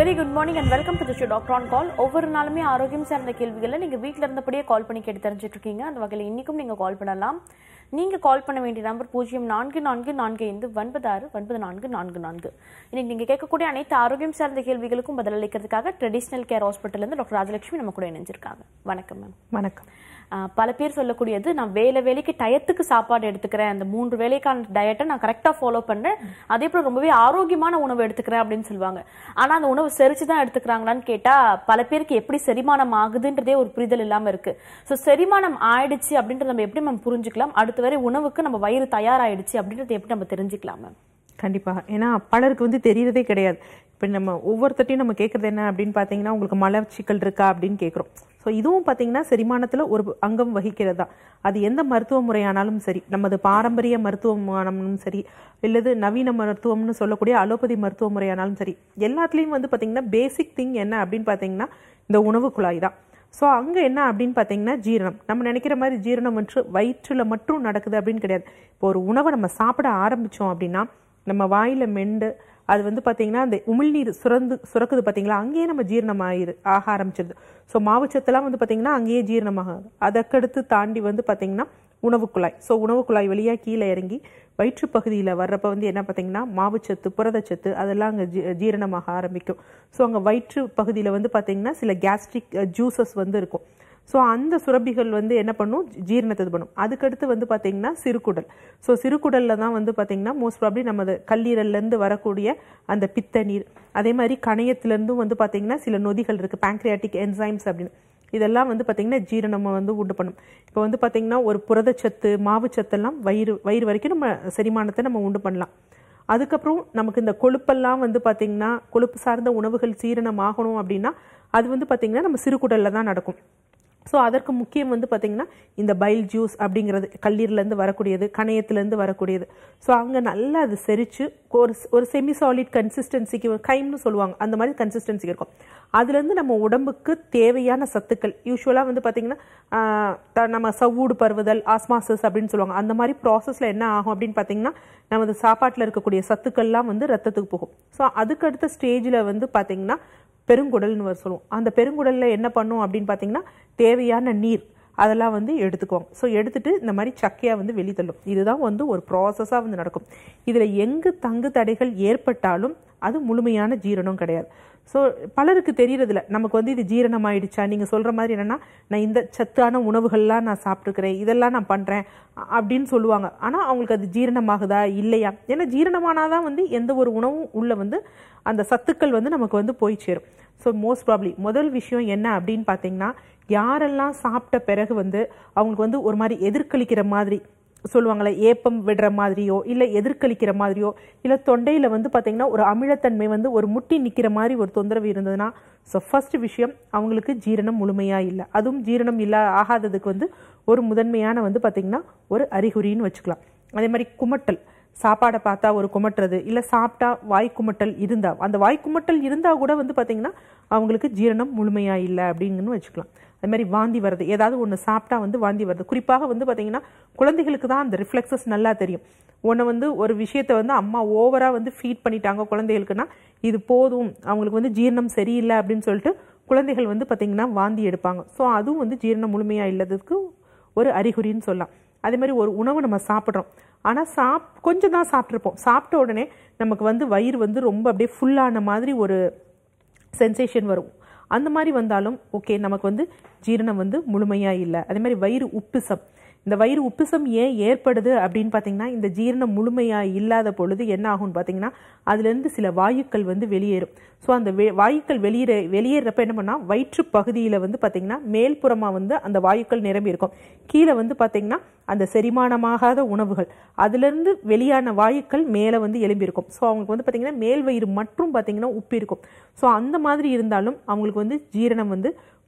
Very good morning and welcome to show doctor on call ஒவ்வொரு நாளுமே ஆரோக்கியம் சார்ந்த கேள்விகளை நீங்க வீட்ல இருந்தபடியே கால் பண்ணி கேட்டு தெரிஞ்சுட்டு இருக்கீங்க அந்த வகையில் இன்னைக்கும் நீங்க கால் பண்ணலாம் நீங்க கால் பண்ண வேண்டிய நம்பர் பூஜ்ஜியம் நான்கு நான்கு நான்கு ஐந்து ஒன்பது ஆறு ஒன்பது நான்கு நான்கு நான்கு இன்னைக்கு நீங்க கேட்கக்கூடிய அனைத்து ஆரோக்கியம் சார்ந்த கேள்விகளுக்கும் பதிலளிக்கிறதுக்காக ட்ரெடிஷனல் கேர் ஹாஸ்பிட்டல் இருந்து டாக்டர் ராஜலட்சுமி நம்ம கூட இணைஞ்சிருக்காங்க வணக்கம் மேம் வணக்கம் ஆஹ் பல பேர் சொல்லக்கூடியது நான் வேலை வேலைக்கு டயத்துக்கு சாப்பாடு எடுத்துக்கிறேன் அந்த மூன்று வேலைக்கான டயட்டை நான் கரெக்டாக ஃபாலோ பண்றேன் அதே போல் ரொம்பவே ஆரோக்கியமான உணவு எடுத்துக்கிறேன் அப்படின்னு சொல்லுவாங்க ஆனா அந்த உணவு செரிச்சு தான் எடுத்துக்கிறாங்களான்னு கேட்டா பல பேருக்கு எப்படி செரிமானம் ஆகுதுன்றதே ஒரு புரிதல் இல்லாம இருக்கு ஸோ செரிமானம் ஆயிடுச்சு அப்படின்றத நம்ம எப்படி நம்ம புரிஞ்சுக்கலாம் அடுத்த வரை உணவுக்கு நம்ம வயிறு தயாராயிடுச்சு அப்படின்றத எப்படி நம்ம தெரிஞ்சுக்கலாம் மேம் கண்டிப்பா ஏன்னா பலருக்கு வந்து தெரியறதே கிடையாது இப்போ நம்ம ஒவ்வொருத்தட்டையும் நம்ம கேட்கறது என்ன அப்படின்னு பார்த்தீங்கன்னா உங்களுக்கு மலச்சிக்கல் இருக்கா அப்படின்னு கேட்குறோம் ஸோ இதுவும் பார்த்தீங்கன்னா செரிமானத்தில் ஒரு அங்கம் வகிக்கிறது தான் அது எந்த மருத்துவ முறையானாலும் சரி நமது பாரம்பரிய மருத்துவமானாலும் சரி இல்லது நவீன மருத்துவம்னு சொல்லக்கூடிய அலோபதி மருத்துவ முறையானாலும் சரி எல்லாத்துலேயும் வந்து பார்த்தீங்கன்னா பேசிக் திங் என்ன அப்படின்னு பார்த்தீங்கன்னா இந்த உணவு குழாய் தான் ஸோ அங்கே என்ன அப்படின்னு பார்த்தீங்கன்னா ஜீரணம் நம்ம நினைக்கிற மாதிரி ஜீரணம் வந்து வயிற்றில் மட்டும் நடக்குது அப்படின்னு கிடையாது இப்போ ஒரு உணவை நம்ம சாப்பிட ஆரம்பித்தோம் அப்படின்னா நம்ம வாயில் மெண்டு அது வந்து பார்த்தீங்கன்னா அந்த உமிழ்நீர் சுரந்து சுரக்குது பார்த்தீங்களா அங்கேயே நம்ம ஜீரணம் ஆயிரு ஆக ஆரம்பிச்சிருது ஸோ மாவுச்சத்தெல்லாம் வந்து பார்த்தீங்கன்னா அங்கேயே ஜீரணமாகாது அதற்கடுத்து தாண்டி வந்து பார்த்தீங்கன்னா உணவு குழாய் ஸோ உணவு குழாய் வழியாக கீழே இறங்கி வயிற்று பகுதியில் வர்றப்ப வந்து என்ன பார்த்தீங்கன்னா மாவுச்சத்து புரதச்சத்து அதெல்லாம் அங்கே ஜீ ஜீரணமாக ஆரம்பிக்கும் ஸோ அங்கே வயிற்று பகுதியில் வந்து பார்த்தீங்கன்னா சில கேஸ்ட்ரிக் ஜூசஸ் வந்து இருக்கும் ஸோ அந்த சுரப்பிகள் வந்து என்ன பண்ணும் ஜீரணத்தை இது பண்ணும் அதுக்கடுத்து வந்து பார்த்தீங்கன்னா சிறுகுடல் ஸோ சிறுகுடலில் தான் வந்து பார்த்தீங்கன்னா மோஸ்ட் ப்ராப்ளி நமது கல்லீரல்லேருந்து வரக்கூடிய அந்த பித்த நீர் அதே மாதிரி கணையத்திலேருந்தும் வந்து பார்த்தீங்கன்னா சில நொதிகள் இருக்குது பேங்க்ரியாட்டிக் என்சைம்ஸ் அப்படின்னு இதெல்லாம் வந்து பார்த்தீங்கன்னா ஜீரணம் வந்து உண்டு பண்ணும் இப்போ வந்து பார்த்தீங்கன்னா ஒரு புரதச்சத்து மாவுச்சத்தெல்லாம் வயிறு வயிறு வரைக்கும் நம்ம செரிமானத்தை நம்ம உண்டு பண்ணலாம் அதுக்கப்புறம் நமக்கு இந்த கொழுப்பெல்லாம் வந்து பார்த்தீங்கன்னா கொழுப்பு சார்ந்த உணவுகள் சீரணம் ஆகணும் அப்படின்னா அது வந்து பார்த்தீங்கன்னா நம்ம சிறுகுடலில் தான் நடக்கும் ஸோ அதற்கு முக்கியம் வந்து பார்த்தீங்கன்னா இந்த பைல் ஜூஸ் அப்படிங்கிறது கல்லீரலேருந்து வரக்கூடியது கணையத்துலேருந்து வரக்கூடியது ஸோ அங்கே நல்லா அது செரித்து ஒரு ஒரு செமி சாலிட் கன்சிஸ்டன்சிக்கு கைம்னு சொல்லுவாங்க அந்த மாதிரி கன்சிஸ்டன்சிக்கு இருக்கும் அதுலேருந்து நம்ம உடம்புக்கு தேவையான சத்துக்கள் யூஸ்வலாக வந்து பார்த்திங்கன்னா ஆஹ், த- நம்ம சவ்வூடு பருவுதல் ஆஸ்மாசஸ் அப்படின்னு சொல்லுவாங்க அந்த மாதிரி ப்ராசஸில் என்ன ஆகும் அப்படின்னு பார்த்தீங்கன்னா நமது சாப்பாட்டில் இருக்கக்கூடிய சத்துக்கள்லாம் வந்து ரத்தத்துக்கு போகும் ஸோ அதுக்கு அடுத்த ஸ்டேஜில் வந்து பார்த்தீங்கன்னா பெருங்குடல்னு வர சொல்லுவோம் அந்த பெருங்குடல்ல என்ன பண்ணும் அப்படின்னு பார்த்தீங்கன்னா தேவையான நீர் அதெல்லாம் வந்து எடுத்துக்குவாங்க ஸோ எடுத்துட்டு இந்த மாதிரி சக்கையாக வந்து வெளித்தள்ளும் இதுதான் வந்து ஒரு ப்ராசஸாக வந்து நடக்கும் இதில் எங்கு தங்கு தடைகள் ஏற்பட்டாலும் அது முழுமையான ஜீரணம் கிடையாது ஸோ பலருக்கு தெரியறதில்ல நமக்கு வந்து இது ஜீரணம் ஆயிடுச்சா நீங்கள் சொல்கிற மாதிரி என்னென்னா நான் இந்த சத்தான உணவுகள்லாம் நான் சாப்பிட்ருக்கிறேன் இதெல்லாம் நான் பண்ணுறேன் அப்படின்னு சொல்லுவாங்க ஆனால் அவங்களுக்கு அது ஜீரணமாகுதா இல்லையா ஏன்னா ஜீரணமானாதான் வந்து எந்த ஒரு உணவும் உள்ள வந்து அந்த சத்துக்கள் வந்து நமக்கு வந்து போய் சேரும் ஸோ மோஸ்ட் ப்ராப்ளி முதல் விஷயம் என்ன அப்படின்னு பார்த்தீங்கன்னா யாரெல்லாம் சாப்பிட்ட பிறகு வந்து அவங்களுக்கு வந்து ஒரு மாதிரி எதிர்கலிக்கிற மாதிரி சொல்லுவாங்களே ஏப்பம் விடுற மாதிரியோ இல்லை எதிர்கலிக்கிற மாதிரியோ இல்லை தொண்டையில் வந்து பார்த்தீங்கன்னா ஒரு அமிலத்தன்மை வந்து ஒரு முட்டி நிற்கிற மாதிரி ஒரு தொந்தரவு இருந்ததுன்னா ஸோ ஃபர்ஸ்ட் விஷயம் அவங்களுக்கு ஜீரணம் முழுமையாக இல்லை அதுவும் ஜீரணம் இல்லா ஆகாததுக்கு வந்து ஒரு முதன்மையான வந்து பார்த்தீங்கன்னா ஒரு அறிகுறின்னு வச்சுக்கலாம் அதே மாதிரி குமட்டல் சாப்பாடை பார்த்தா ஒரு குமட்டுறது இல்லை சாப்பிட்டா வாய் குமட்டல் இருந்தா அந்த வாய் குமட்டல் இருந்தால் கூட வந்து பார்த்தீங்கன்னா அவங்களுக்கு ஜீரணம் முழுமையாக இல்லை அப்படிங்கன்னு வச்சுக்கலாம் அது மாதிரி வாந்தி வருது ஏதாவது ஒன்று சாப்பிட்டா வந்து வாந்தி வருது குறிப்பாக வந்து பார்த்தீங்கன்னா குழந்தைகளுக்கு தான் அந்த ரிஃப்ளெக்ஸஸ் நல்லா தெரியும் ஒன்று வந்து ஒரு விஷயத்தை வந்து அம்மா ஓவராக வந்து ஃபீட் பண்ணிட்டாங்க குழந்தைகளுக்குன்னா இது போதும் அவங்களுக்கு வந்து ஜீரணம் சரியில்லை அப்படின்னு சொல்லிட்டு குழந்தைகள் வந்து பார்த்தீங்கன்னா வாந்தி எடுப்பாங்க ஸோ அதுவும் வந்து ஜீரணம் முழுமையாக இல்லாததுக்கு ஒரு அறிகுறின்னு சொல்லலாம் அதே மாதிரி ஒரு உணவு நம்ம சாப்பிட்றோம் ஆனால் சாப் கொஞ்சம் தான் சாப்பிட்ருப்போம் சாப்பிட்ட உடனே நமக்கு வந்து வயிறு வந்து ரொம்ப அப்படியே ஃபுல்லான மாதிரி ஒரு சென்சேஷன் வரும் அந்த மாதிரி வந்தாலும் ஓகே நமக்கு வந்து ஜீரணம் வந்து முழுமையாக இல்லை அதே மாதிரி வயிறு உப்புசம் இந்த வயிறு உப்புசம் ஏன் ஏற்படுது அப்படின்னு பார்த்தீங்கன்னா இந்த ஜீரணம் முழுமையாக இல்லாத பொழுது என்ன ஆகும்னு பார்த்தீங்கன்னா அதுலேருந்து சில வாயுக்கள் வந்து வெளியேறும் ஸோ அந்த வெ- வாயுக்கள் வெளியேற வெளியேறப்ப என்ன பண்ணால் வயிற்று பகுதியில் வந்து பார்த்தீங்கன்னா மேல்புறமாக வந்து அந்த வாயுக்கள் நிரம்பி இருக்கும் கீழே வந்து பார்த்தீங்கன்னா அந்த செரிமானமாகாத உணவுகள் அதுலேருந்து வெளியான வாயுக்கள் மேலே வந்து எழும்பி இருக்கும் ஸோ அவங்களுக்கு வந்து பார்த்தீங்கன்னா மேல் வயிறு மட்டும் பார்த்தீங்கன்னா உப்பி இருக்கும் ஸோ அந்த மாதிரி இருந்தாலும் அவங்களுக்கு வந்து ஜீரணம் வந்து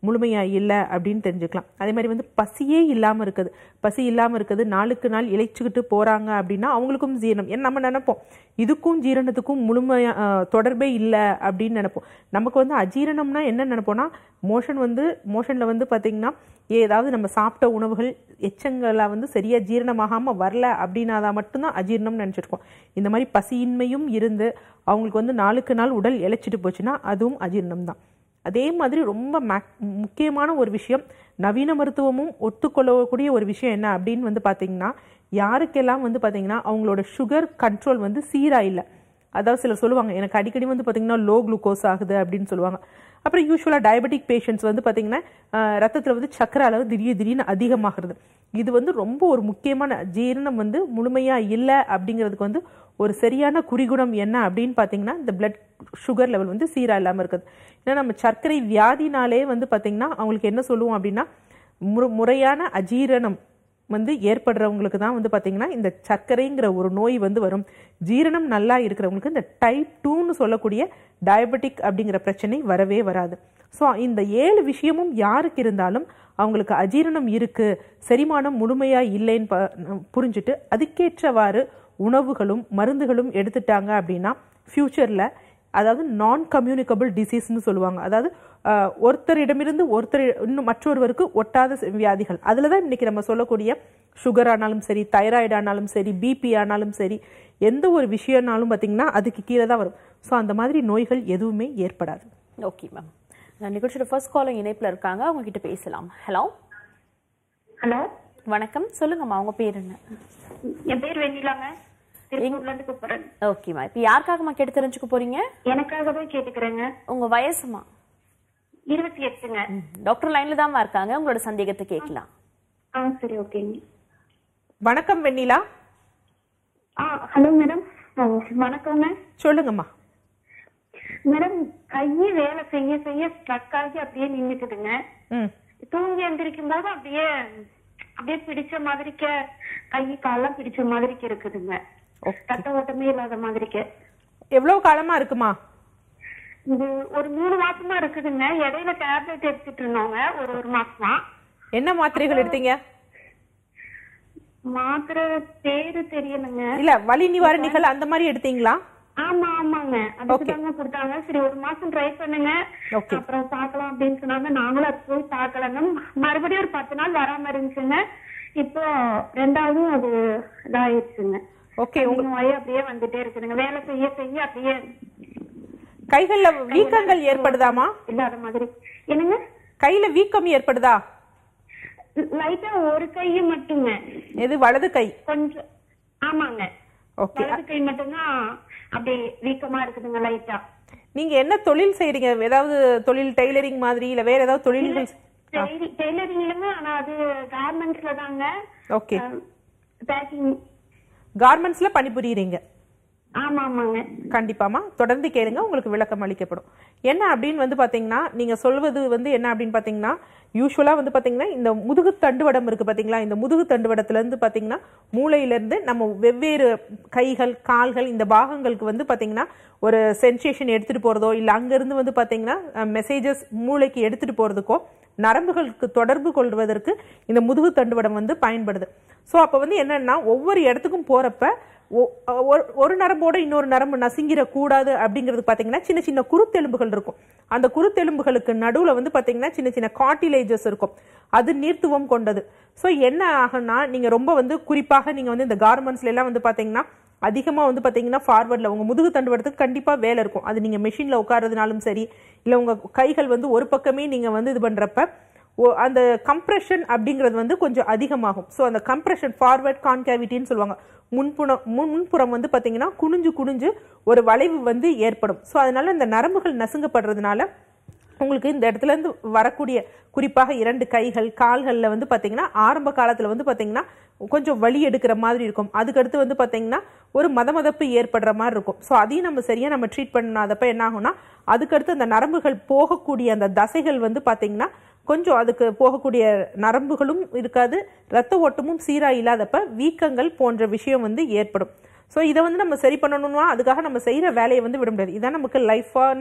முழுமையா இல்லை அப்படின்னு தெரிஞ்சுக்கலாம் அதே மாதிரி வந்து பசியே இல்லாம இருக்குது பசி இல்லாம இருக்குது நாளுக்கு நாள் இழைச்சிக்கிட்டு போறாங்க அப்படின்னா அவங்களுக்கும் ஜீரணம் ஏன்னா நம்ம நினைப்போம் இதுக்கும் ஜீரணத்துக்கும் முழுமையா ஆஹ், தொடர்பே இல்லை அப்படின்னு நினைப்போம் நமக்கு வந்து அஜீரணம்னா என்ன நினைப்போம்னா மோஷன் வந்து மோஷன்ல வந்து பாத்தீங்கன்னா ஏதாவது நம்ம சாப்பிட்ட உணவுகள் எச்சங்களா வந்து சரியா ஜீரணமாகாம வரல அப்படின்னாதான் மட்டும்தான் அஜீரணம்னு நினைச்சிருக்கோம் இந்த மாதிரி பசியின்மையும் இருந்து அவங்களுக்கு வந்து நாளுக்கு நாள் உடல் இழைச்சிட்டு போச்சுன்னா அதுவும் அஜீரணம் தான் அதே மாதிரி ரொம்ப மேக்- முக்கியமான ஒரு விஷயம் நவீன மருத்துவமும் ஒத்துக்கொள்ளக்கூடிய ஒரு விஷயம் என்ன அப்படின்னு வந்து பாத்தீங்கன்னா யாருக்கெல்லாம் வந்து பாத்தீங்கன்னா அவங்களோட சுகர் கண்ட்ரோல் வந்து சீரா இல்லை அதாவது சிலர் சொல்லுவாங்க எனக்கு அடிக்கடி வந்து பார்த்தீங்கன்னா லோ குளுக்கோஸ் ஆகுது அப்படின்னு சொல்லுவாங்க அப்புறம் யூஸ்வலாக டயபெட்டிக் பேஷண்ட்ஸ் வந்து பார்த்தீங்கன்னா ரத்தத்தில் வந்து சக்கரை அளவு திடீர் திடீர்னு அதிகமாகிறது இது வந்து ரொம்ப ஒரு முக்கியமான ஜீரணம் வந்து முழுமையாக இல்லை அப்படிங்கிறதுக்கு வந்து ஒரு சரியான குறிகுணம் என்ன அப்படின்னு பார்த்தீங்கன்னா இந்த பிளட் சுகர் லெவல் வந்து சீராக இல்லாமல் இருக்குது ஏன்னா நம்ம சர்க்கரை வியாதினாலே வந்து பார்த்தீங்கன்னா அவங்களுக்கு என்ன சொல்லுவோம் அப்படின்னா முறை முறையான அஜீரணம் வந்து ஏற்படுறவங்களுக்கு தான் வந்து பார்த்தீங்கன்னா இந்த சர்க்கரைங்கிற ஒரு நோய் வந்து வரும் ஜீரணம் நல்லா இருக்கிறவங்களுக்கு இந்த டைப் டூன்னு சொல்லக்கூடிய டயபெட்டிக் அப்படிங்கிற பிரச்சனை வரவே வராது ஸோ இந்த ஏழு விஷயமும் யாருக்கு இருந்தாலும் அவங்களுக்கு அஜீரணம் இருக்கு செரிமானம் முழுமையா இல்லைன்னு ப- புரிஞ்சுட்டு அதுக்கேற்றவாறு உணவுகளும் மருந்துகளும் எடுத்துட்டாங்க அப்படின்னா ஃப்யூச்சரில் அதாவது நான் கம்யூனிகபிள் டிசீஸ்னு சொல்லுவாங்க அதாவது அஹ், ஒருத்தரிடமிருந்து ஒருத்தர் இன்னும் மற்றொருவருக்கு ஒட்டாத சி- வியாதிகள் அதில் தான் இன்னைக்கு நம்ம சொல்லக்கூடிய சுகர் ஆனாலும் சரி தைராய்டு ஆனாலும் சரி பிபி ஆனாலும் சரி எந்த ஒரு விஷயம்னாலும் பார்த்தீங்கன்னா அதுக்கு கீழே தான் வரும் ஸோ அந்த மாதிரி நோய்கள் எதுவுமே ஏற்படாது ஓகே மேம் நிகழ்ச்சியோட ஃபர்ஸ்ட் காலர் இணைப்புல இருக்காங்க அவங்க கிட்ட பேசலாம் ஹலோ ஹலோ வணக்கம் சொல்லுங்கம்மா உங்க பேர் என்ன என் பேர் வெண்ணிலாங்க திருப்பூர்ல இருந்து கூப்பிடுறேன் ஓகேம்மா இப்போ யாருக்காகம்மா கேட்டு தெரிஞ்சுக்க போறீங்க எனக்காகவே கேட்டுக்கிறேங்க உங்க வயசுமா இருபத்தி எட்டுங்க டாக்டர் லைன்ல தான்மா இருக்காங்க உங்களோட சந்தேகத்தை கேட்கலாம் ஆ சரி ஓகேங்க வணக்கம் வெண்ணிலா ஆ ஹலோ மேடம் ஆ, வணக்கங்க சொல்லுங்கம்மா மேடம் கையை வேலை செய்ய செய்ய ஸ்ட்ரக் ஆகி அப்படியே நின்னுக்குதுங்க ம் தூங்கி எந்திரிக்கும் போது அப்படியே அப்படியே பிடிச்ச மாதிரிக்க கை காலெல்லாம் பிடிச்ச மாதிரிக்கு இருக்குதுங்க ஓகே ரத்த ஓட்டமே இல்லாத மாதிரிக்கு எவ்வளோ காலமா இருக்குமா இது ஒரு மூணு மாசமா இருக்குதுங்க இடையில டேப்லெட் எடுத்துட்டு இருந்தோங்க ஒரு ஒரு மாசமா என்ன மாத்திரைகள் எடுத்தீங்க மாத்திரை பேரு தெரியலங்க இல்ல வலி நிவாரணிகள் அந்த மாதிரி எடுத்தீங்களா ஆமா ஆமாங்க அதுக்கு தாங்க கொடுத்தாங்க சரி ஒரு மாசம் ட்ரை பண்ணுங்க Okay. அப்புறம் பார்க்கலாம் அப்படின்னு சொன்னாங்க நாங்களும் அது போய் பார்க்கலங்க மறுபடியும் ஒரு பத்து நாள் வராம இருந்துச்சுங்க இப்போ ரெண்டாவதும் அது இதாயிருச்சுங்க ஓகே உங்க நோய் அப்படியே வந்துட்டே இருக்குதுங்க வேலை செய்ய செய்ய அப்படியே கைகள்ல வீக்கங்கள் ஏற்படுதாமா இல்லாத மாதிரி என்னங்க கையில வீக்கம் ஏற்படுதா லைட்டா ஒரு கையை மட்டுங்க எது வலது கை கொஞ்சம் ஆமாங்க ஓகே வலது கை மட்டும்தான் அப்படியே வீக்கமா இருக்குதுங்க லைட்டா நீங்க என்ன தொழில் செய்றீங்க ஏதாவது தொழில் டெய்லரிங் மாதிரி இல்ல வேற ஏதாவது தொழில்கள் டெய்லரிங்லங்க ஆனா அது கார்மெண்ட்ஸ்ல தாங்க ஓகே பேக்கிங் கார்மெண்ட்ஸ்ல பணிபுரியுறீங்க ஆமா ஆமாங்க கண்டிப்பாமா தொடர்ந்து கேளுங்க உங்களுக்கு விளக்கம் அளிக்கப்படும் என்ன அப்படின்னு வந்து பாத்தீங்கன்னா நீங்க சொல்வது வந்து என்ன அப்படின்னு பாத்தீங்கன்னா யூஸ்வலா வந்து பாத்தீங்கன்னா இந்த முதுகு தண்டுவடம் இருக்கு பாத்தீங்களா இந்த முதுகு தண்டுவடத்துல இருந்து பாத்தீங்கன்னா மூளையில இருந்து நம்ம வெவ்வேறு கைகள் கால்கள் இந்த பாகங்களுக்கு வந்து பாத்தீங்கன்னா ஒரு சென்சேஷன் எடுத்துட்டு போறதோ இல்ல அங்க இருந்து வந்து பாத்தீங்கன்னா மெசேஜஸ் மூளைக்கு எடுத்துட்டு போறதுக்கோ நரம்புகளுக்கு தொடர்பு கொள்வதற்கு இந்த முதுகு தண்டுவடம் வந்து பயன்படுது ஸோ அப்போ வந்து என்னன்னா ஒவ்வொரு இடத்துக்கும் போறப்ப ஒ- ஒரு- ஒரு நரம்போட இன்னொரு நரம்பு நசுங்கிற கூடாது அப்படிங்கிறது பாத்தீங்கன்னா சின்ன சின்ன குருத்தெலும்புகள் இருக்கும் அந்த குருத்தெலும்புகளுக்கு நடுவுல வந்து பாத்தீங்கன்னா சின்ன சின்ன கார்டிலேஜஸ் இருக்கும் அது நீர்த்துவம் கொண்டது ஸோ என்ன ஆகும்னா நீங்க ரொம்ப வந்து குறிப்பாக நீங்க வந்து இந்த கார்மெண்ட்ஸ்ல எல்லாம் வந்து பாத்தீங்கன்னா அதிகமா வந்து பாத்தீங்கன்னா ஃபார்வர்ட்ல உங்க முதுகு தண்டுவடத்துக்கு கண்டிப்பா வேலை இருக்கும் அது நீங்க மெஷின்ல உட்கார்றதுனாலும் சரி இல்ல உங்க கைகள் வந்து ஒரு பக்கமே நீங்க வந்து இது பண்றப்ப ஓ- அந்த கம்ப்ரெஷன் அப்படிங்கிறது வந்து கொஞ்சம் அதிகமாகும் ஸோ அந்த கம்ப்ரெஷன் ஃபார்வர்ட் கான்கேவிட்டின்னு சொல்லுவாங்க முன்புறம் முன் முன்புறம் வந்து பார்த்தீங்கன்னா குனிஞ்சு குனிஞ்சு ஒரு வளைவு வந்து ஏற்படும் ஸோ அதனால இந்த நரம்புகள் நசுங்கப்படுறதுனால உங்களுக்கு இந்த இடத்துல இருந்து வரக்கூடிய குறிப்பாக இரண்டு கைகள் கால்களில் வந்து பார்த்தீங்கன்னா ஆரம்ப காலத்தில் வந்து பார்த்தீங்கன்னா கொஞ்சம் வலி எடுக்கிற மாதிரி இருக்கும் அதுக்கடுத்து வந்து பார்த்தீங்கன்னா ஒரு மதமதப்பு ஏற்படுற மாதிரி இருக்கும் ஸோ அதையும் நம்ம சரியாக நம்ம ட்ரீட் பண்ணாதப்ப என்ன ஆகும்னா அதுக்கடுத்து அந்த நரம்புகள் போகக்கூடிய அந்த தசைகள் வந்து பார்த்தீங்கன்னா கொஞ்சம் அதுக்கு போகக்கூடிய நரம்புகளும் இருக்காது ரத்த ஓட்டமும் சீரா இல்லாதப்ப வீக்கங்கள் போன்ற விஷயம் வந்து ஏற்படும் ஸோ இதை வந்து நம்ம சரி பண்ணணும்னா அதுக்காக நம்ம செய்யற வேலையை வந்து விட முடியாது இதான் நமக்கு லைஃபான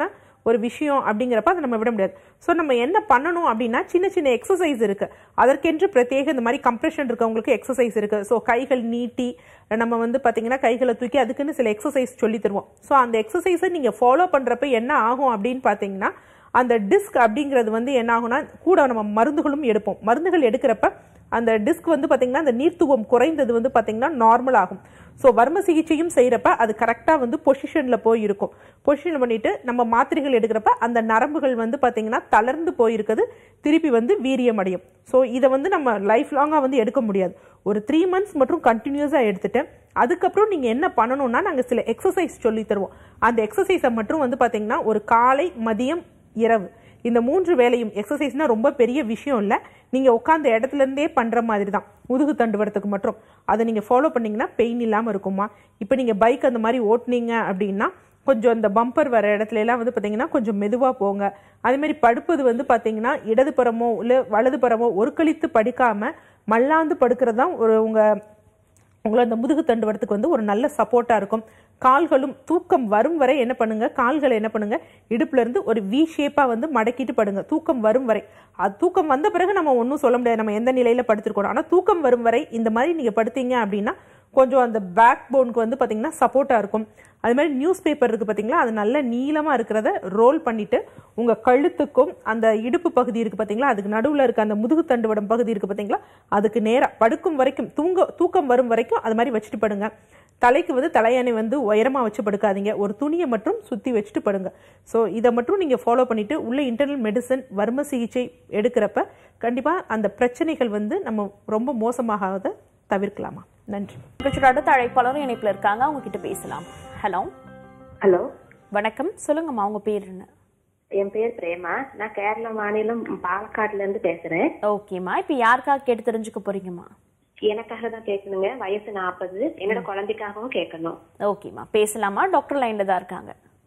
ஒரு விஷயம் அப்படிங்கிறப்ப அதை நம்ம விட முடியாது ஸோ நம்ம என்ன பண்ணணும் அப்படின்னா சின்ன சின்ன எக்ஸசைஸ் இருக்கு அதற்கென்று பிரத்யேக இந்த மாதிரி கம்ப்ரெஷன் இருக்கவங்களுக்கு எக்ஸசைஸ் இருக்கு ஸோ கைகள் நீட்டி நம்ம வந்து பார்த்தீங்கன்னா கைகளை தூக்கி அதுக்குன்னு சில எக்ஸசைஸ் சொல்லி தருவோம் ஸோ அந்த எக்ஸசைஸை நீங்கள் ஃபாலோ பண்ணுறப்ப என்ன ஆகும் அப்படின்னு பார்த்தீங்கன்னா அந்த டிஸ்க் அப்படிங்கிறது வந்து என்ன ஆகும்னா கூட நம்ம மருந்துகளும் எடுப்போம் மருந்துகள் எடுக்கிறப்ப அந்த டிஸ்க் வந்து பார்த்தீங்கன்னா அந்த நீர்த்துவம் குறைந்தது வந்து பார்த்தீங்கன்னா நார்மல் ஆகும் ஸோ வர்ம சிகிச்சையும் செய்கிறப்ப அது கரெக்டாக வந்து பொசிஷனில் போய் இருக்கும் பொசிஷன் பண்ணிட்டு நம்ம மாத்திரைகள் எடுக்கிறப்ப அந்த நரம்புகள் வந்து பார்த்தீங்கன்னா தளர்ந்து போயிருக்குது திருப்பி வந்து வீரியம் அடையும் ஸோ இதை வந்து நம்ம லைஃப் லாங்காக வந்து எடுக்க முடியாது ஒரு த்ரீ மந்த்ஸ் மற்றும் கண்டினியூஸாக எடுத்துட்டு அதுக்கப்புறம் நீங்கள் என்ன பண்ணணும்னா நாங்கள் சில எக்ஸசைஸ் சொல்லி தருவோம் அந்த எக்ஸசைஸை மட்டும் வந்து பார்த்தீங்கன்னா ஒரு காலை மதியம் இரவு இந்த மூன்று வேலையும் எக்ஸசைஸ்னா ரொம்ப பெரிய விஷயம் இல்லை நீங்கள் உட்காந்த இடத்துல இருந்தே பண்ணுற மாதிரி தான் முதுகு தண்டுவரத்துக்கு மட்டும் அதை நீங்கள் ஃபாலோ பண்ணீங்கன்னா பெயின் இல்லாமல் இருக்குமா இப்போ நீங்கள் பைக் அந்த மாதிரி ஓட்டுனீங்க அப்படின்னா கொஞ்சம் அந்த பம்பர் வர இடத்துல எல்லாம் வந்து பார்த்தீங்கன்னா கொஞ்சம் மெதுவாக போங்க அதே மாதிரி படுப்பது வந்து பார்த்தீங்கன்னா இடதுபுறமோ இல்லை வலதுபுறமோ ஒரு கழித்து படுக்காம மல்லாந்து படுக்கிறது தான் ஒரு உங்கள் உங்களை அந்த முதுகு தண்டுவரத்துக்கு வந்து ஒரு நல்ல சப்போர்ட்டா இருக்கும் கால்களும் தூக்கம் வரும் வரை என்ன பண்ணுங்க கால்களை என்ன பண்ணுங்க இடுப்புல இருந்து ஒரு வி ஷேப்பா வந்து மடக்கிட்டு படுங்க தூக்கம் வரும் வரை அது தூக்கம் வந்த பிறகு நம்ம ஒன்றும் சொல்ல முடியாது நம்ம எந்த நிலையில படுத்திருக்கோம் ஆனா தூக்கம் வரும் வரை இந்த மாதிரி நீங்க படுத்தீங்க அப்படின்னா கொஞ்சம் அந்த பேக் போனுக்கு வந்து பாத்தீங்கன்னா சப்போர்ட்டா இருக்கும் அது மாதிரி நியூஸ் பேப்பர் இருக்கு பாத்தீங்களா அது நல்ல நீளமா இருக்கிறத ரோல் பண்ணிட்டு உங்க கழுத்துக்கும் அந்த இடுப்பு பகுதி இருக்கு பாத்தீங்களா அதுக்கு நடுவுல இருக்க அந்த முதுகு தண்டுவடம் பகுதி இருக்கு பாத்தீங்களா அதுக்கு நேரா படுக்கும் வரைக்கும் தூங்க தூக்கம் வரும் வரைக்கும் அது மாதிரி வச்சுட்டு படுங்க தலைக்கு வந்து தலையணை வந்து உயரமா வச்சு படுக்காதீங்க ஒரு துணியை மட்டும் சுத்தி வச்சுட்டு படுங்க ஸோ இதை மட்டும் நீங்க ஃபாலோ பண்ணிட்டு உள்ள இன்டர்னல் மெடிசன் வர்ம சிகிச்சை எடுக்கிறப்ப கண்டிப்பா அந்த பிரச்சனைகள் வந்து நம்ம ரொம்ப மோசமாகாத தவிர்க்கலாமா நன்றி நிகழ்ச்சியோட அடுத்த அழைப்பாளரும் இணைப்புல இருக்காங்க அவங்க கிட்ட பேசலாம் ஹலோ ஹலோ வணக்கம் சொல்லுங்கம்மா உங்க பேர் என்ன என் பேர் பிரேமா நான் கேரளா மாநிலம் பாலக்காடுல இருந்து பேசுறேன் ஓகேம்மா இப்போ யாருக்காக கேட்டு தெரிஞ்சுக்க போறீங்கம்மா எனக்காக தான் கேட்கணுங்க வயசு நாற்பது என்னோட குழந்தைக்காகவும் கேட்கணும் ஓகேம்மா பேசலாமா டாக்டர் லைன்ல தான் இருக்காங்க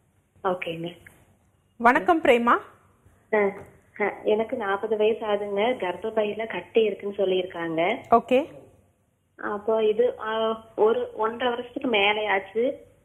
ஓகேங்க வணக்கம் பிரேமா அஹ், அஹ், எனக்கு நாற்பது வயசு ஆகுதுங்க கர்ப்பப்பையில கட்டி இருக்குன்னு சொல்லியிருக்காங்க ஓகே அப்போ இது அஹ், ஒரு ஒன்றரை வருஷத்துக்கு மேலே ஆச்சு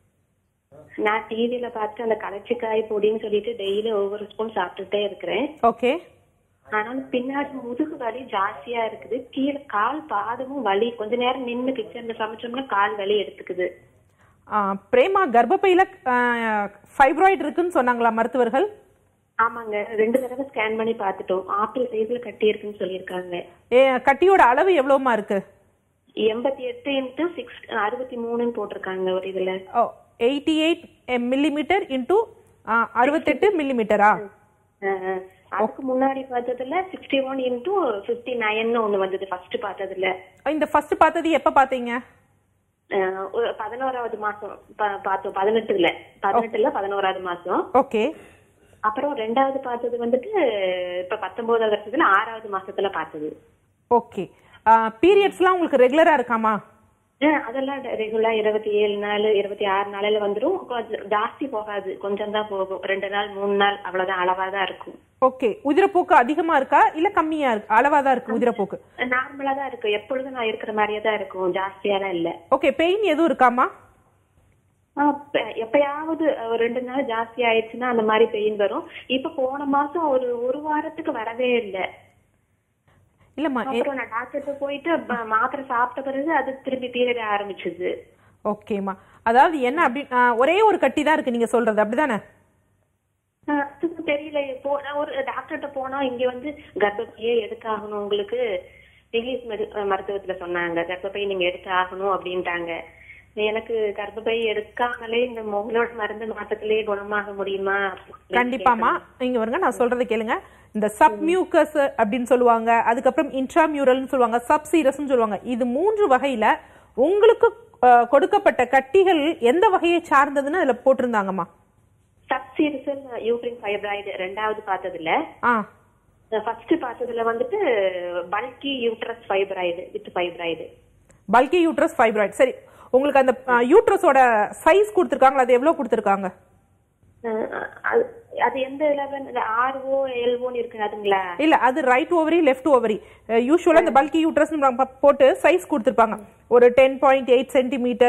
நான் டிவியில பார்த்து அந்த களைச்சிக்காய் பொடின்னு சொல்லிட்டு டெய்லி ஒவ்வொரு ஸ்பூன் சாப்பிட்டுட்டே இருக்கிறேன் ஓகே ஆனாலும் பின்னாடி முதுகு வலி ஜாஸ்தியா இருக்குது கீழே கால் பாதமும் வலி கொஞ்ச நேரம் நின்னு கிச்சன்ல சமைச்சோம்னா கால் வலி எடுத்துக்குது ஆ, பிரேமா கர்ப்பப்பையில ஃபைப்ராய்டு இருக்குன்னு சொன்னாங்களா மருத்துவர்கள் ஆமாங்க ரெண்டு தடவை ஸ்கேன் பண்ணி பார்த்துட்டோம் ஆப்பிள் சைஸ்ல கட்டி இருக்குன்னு சொல்லியிருக்காங்க ஏ கட்டியோட அளவு எவ்வளவுமா இருக்கு எண்பத்தி எட்டு இன்ட்டு சிக்ஸ் அறுபத்தி மூணுன்னு போட்டிருக்காங்க ஒரு இதுல o eighty eight millimetre into அறுபத்தெட்டு மில்லிமீட்டரா அஹ், அதுக்கு முன்னாடி பார்த்ததுல sixty one into fifty nine ஒண்ணு வந்தது ஃபர்ஸ்ட் பார்த்ததுல இந்த ஃபர்ஸ்ட் பார்த்தது எப்ப பார்த்தீங்க அஹ், ஒரு பதினோராவது மாசம் பா- பார்த்தோம் பதினெட்டுல பதினெட்டுல பதினோராவது மாசம் ஓகே அப்புறம் ரெண்டாவது பார்த்தது வந்துட்டு இப்ப பத்தொன்பதாவது வருஷத்துல ஆறாவது மாசத்துல பார்த்தது ஓகே பீரியட்ஸ்லாம் உங்களுக்கு ரெகுலரா இருக்காமா அஹ் அதெல்லாம் ரெகுலர் இருபத்தி ஏழு நாள் இருபத்தி ஆறு நாளையில வந்துரும் கொஞ்சம் ஜாஸ்தி போகாது கொஞ்சம் தான் போகும் ரெண்டு நாள் மூணு நாள் அவ்வளவுதான் அளவா தான் இருக்கும் ஓகே உதிரப்போக்கு அதிகமா இருக்கா இல்ல கம்மியா இருக்கு அளவா தான் இருக்கு உதிரப்போக்கு நார்மலா தான் இருக்கும் எப்பொழுதும் நான் இருக்கிற மாதிரியே தான் இருக்கும் ஜாஸ்தியாலாம் இல்ல ஓகே பெயின் எதுவும் இருக்காமா ஆஹ் ப- எப்பயாவது ஒரு ரெண்டு நாள் ஜாஸ்தி ஆயிடுச்சுன்னா அந்த மாதிரி பெயின் வரும் இப்ப போன மாசம் ஒரு ஒரு வாரத்துக்கு வரவே இல்லை இல்லம்மா எ- அப்புறம் நான் டாக்டர்கிட்ட போயிட்டு ப- மாத்திரை சாப்பிட்ட பிறகு அது திரும்பி பீரியட் ஆரம்பிச்சது ஓகேம்மா அதாவது என்ன அப்படி ஆ, ஒரே ஒரு கட்டி தான் இருக்கு நீங்க சொல்றது அப்படிதானே ஆஹ் அதுக்கு தெரியல போ நான் ஒரு டாக்டர்கிட்ட போனா இங்க வந்து கர்ப்பப்பையே எடுத்தாகணும் உங்களுக்கு இங்கிலீஷ் மெடி அஹ் மருத்துவத்துல சொன்னாங்க கர்ப்பப்பை நீங்க எடுத்தாகணும் அப்படின்ட்டாங்க எனக்கு கர்ப்பப்பை எடுக்காமலே இந்த முகளோட மருந்து மாற்றத்திலேயே குணமாக முடியுமா அப்படின்னு கண்டிப்பாமா நீங்க வருங்க நான் சொல்றதை கேளுங்க இந்த சப்மியூக்கஸ் அப்படின்னு சொல்லுவாங்க அதுக்கப்புறம் இன்ட்ராமியூரல்னு சொல்லுவாங்க சப்சீரஸ்னு சொல்லுவாங்க இது மூன்று வகையில உங்களுக்கு அஹ், கொடுக்கப்பட்ட கட்டிகள் எந்த வகையை சார்ந்ததுன்னு அதுல போட்டிருந்தாங்கம்மா சப்சீரிசல் யூட்ரின் ஃபைப்ராய்டு ரெண்டாவது பார்த்ததுல ஆ ஃபர்ஸ்ட் பார்த்ததுல வந்துட்டு bulky uterus fibroid with fibroid bulky uterus fibroid சரி உங்களுக்கு அந்த யூட்ரஸோட சைஸ் கொடுத்துருக்காங்களா அது எவ்வளவு கொடுத்துருக்காங்க அது அது எந்த லெவல் ஆர்ஓ எல்ஓன்னு இருக்கு அதுங்களா இல்ல அது ரைட் ஓவரி லெஃப்ட் ஓவரி யூஸ்வலா இந்த பல்கி யூட்ரஸ் போட்டு சைஸ் கொடுத்துருப்பாங்க ஒரு டென் பாயிண்ட் எயிட் சென்டிமீட்டர்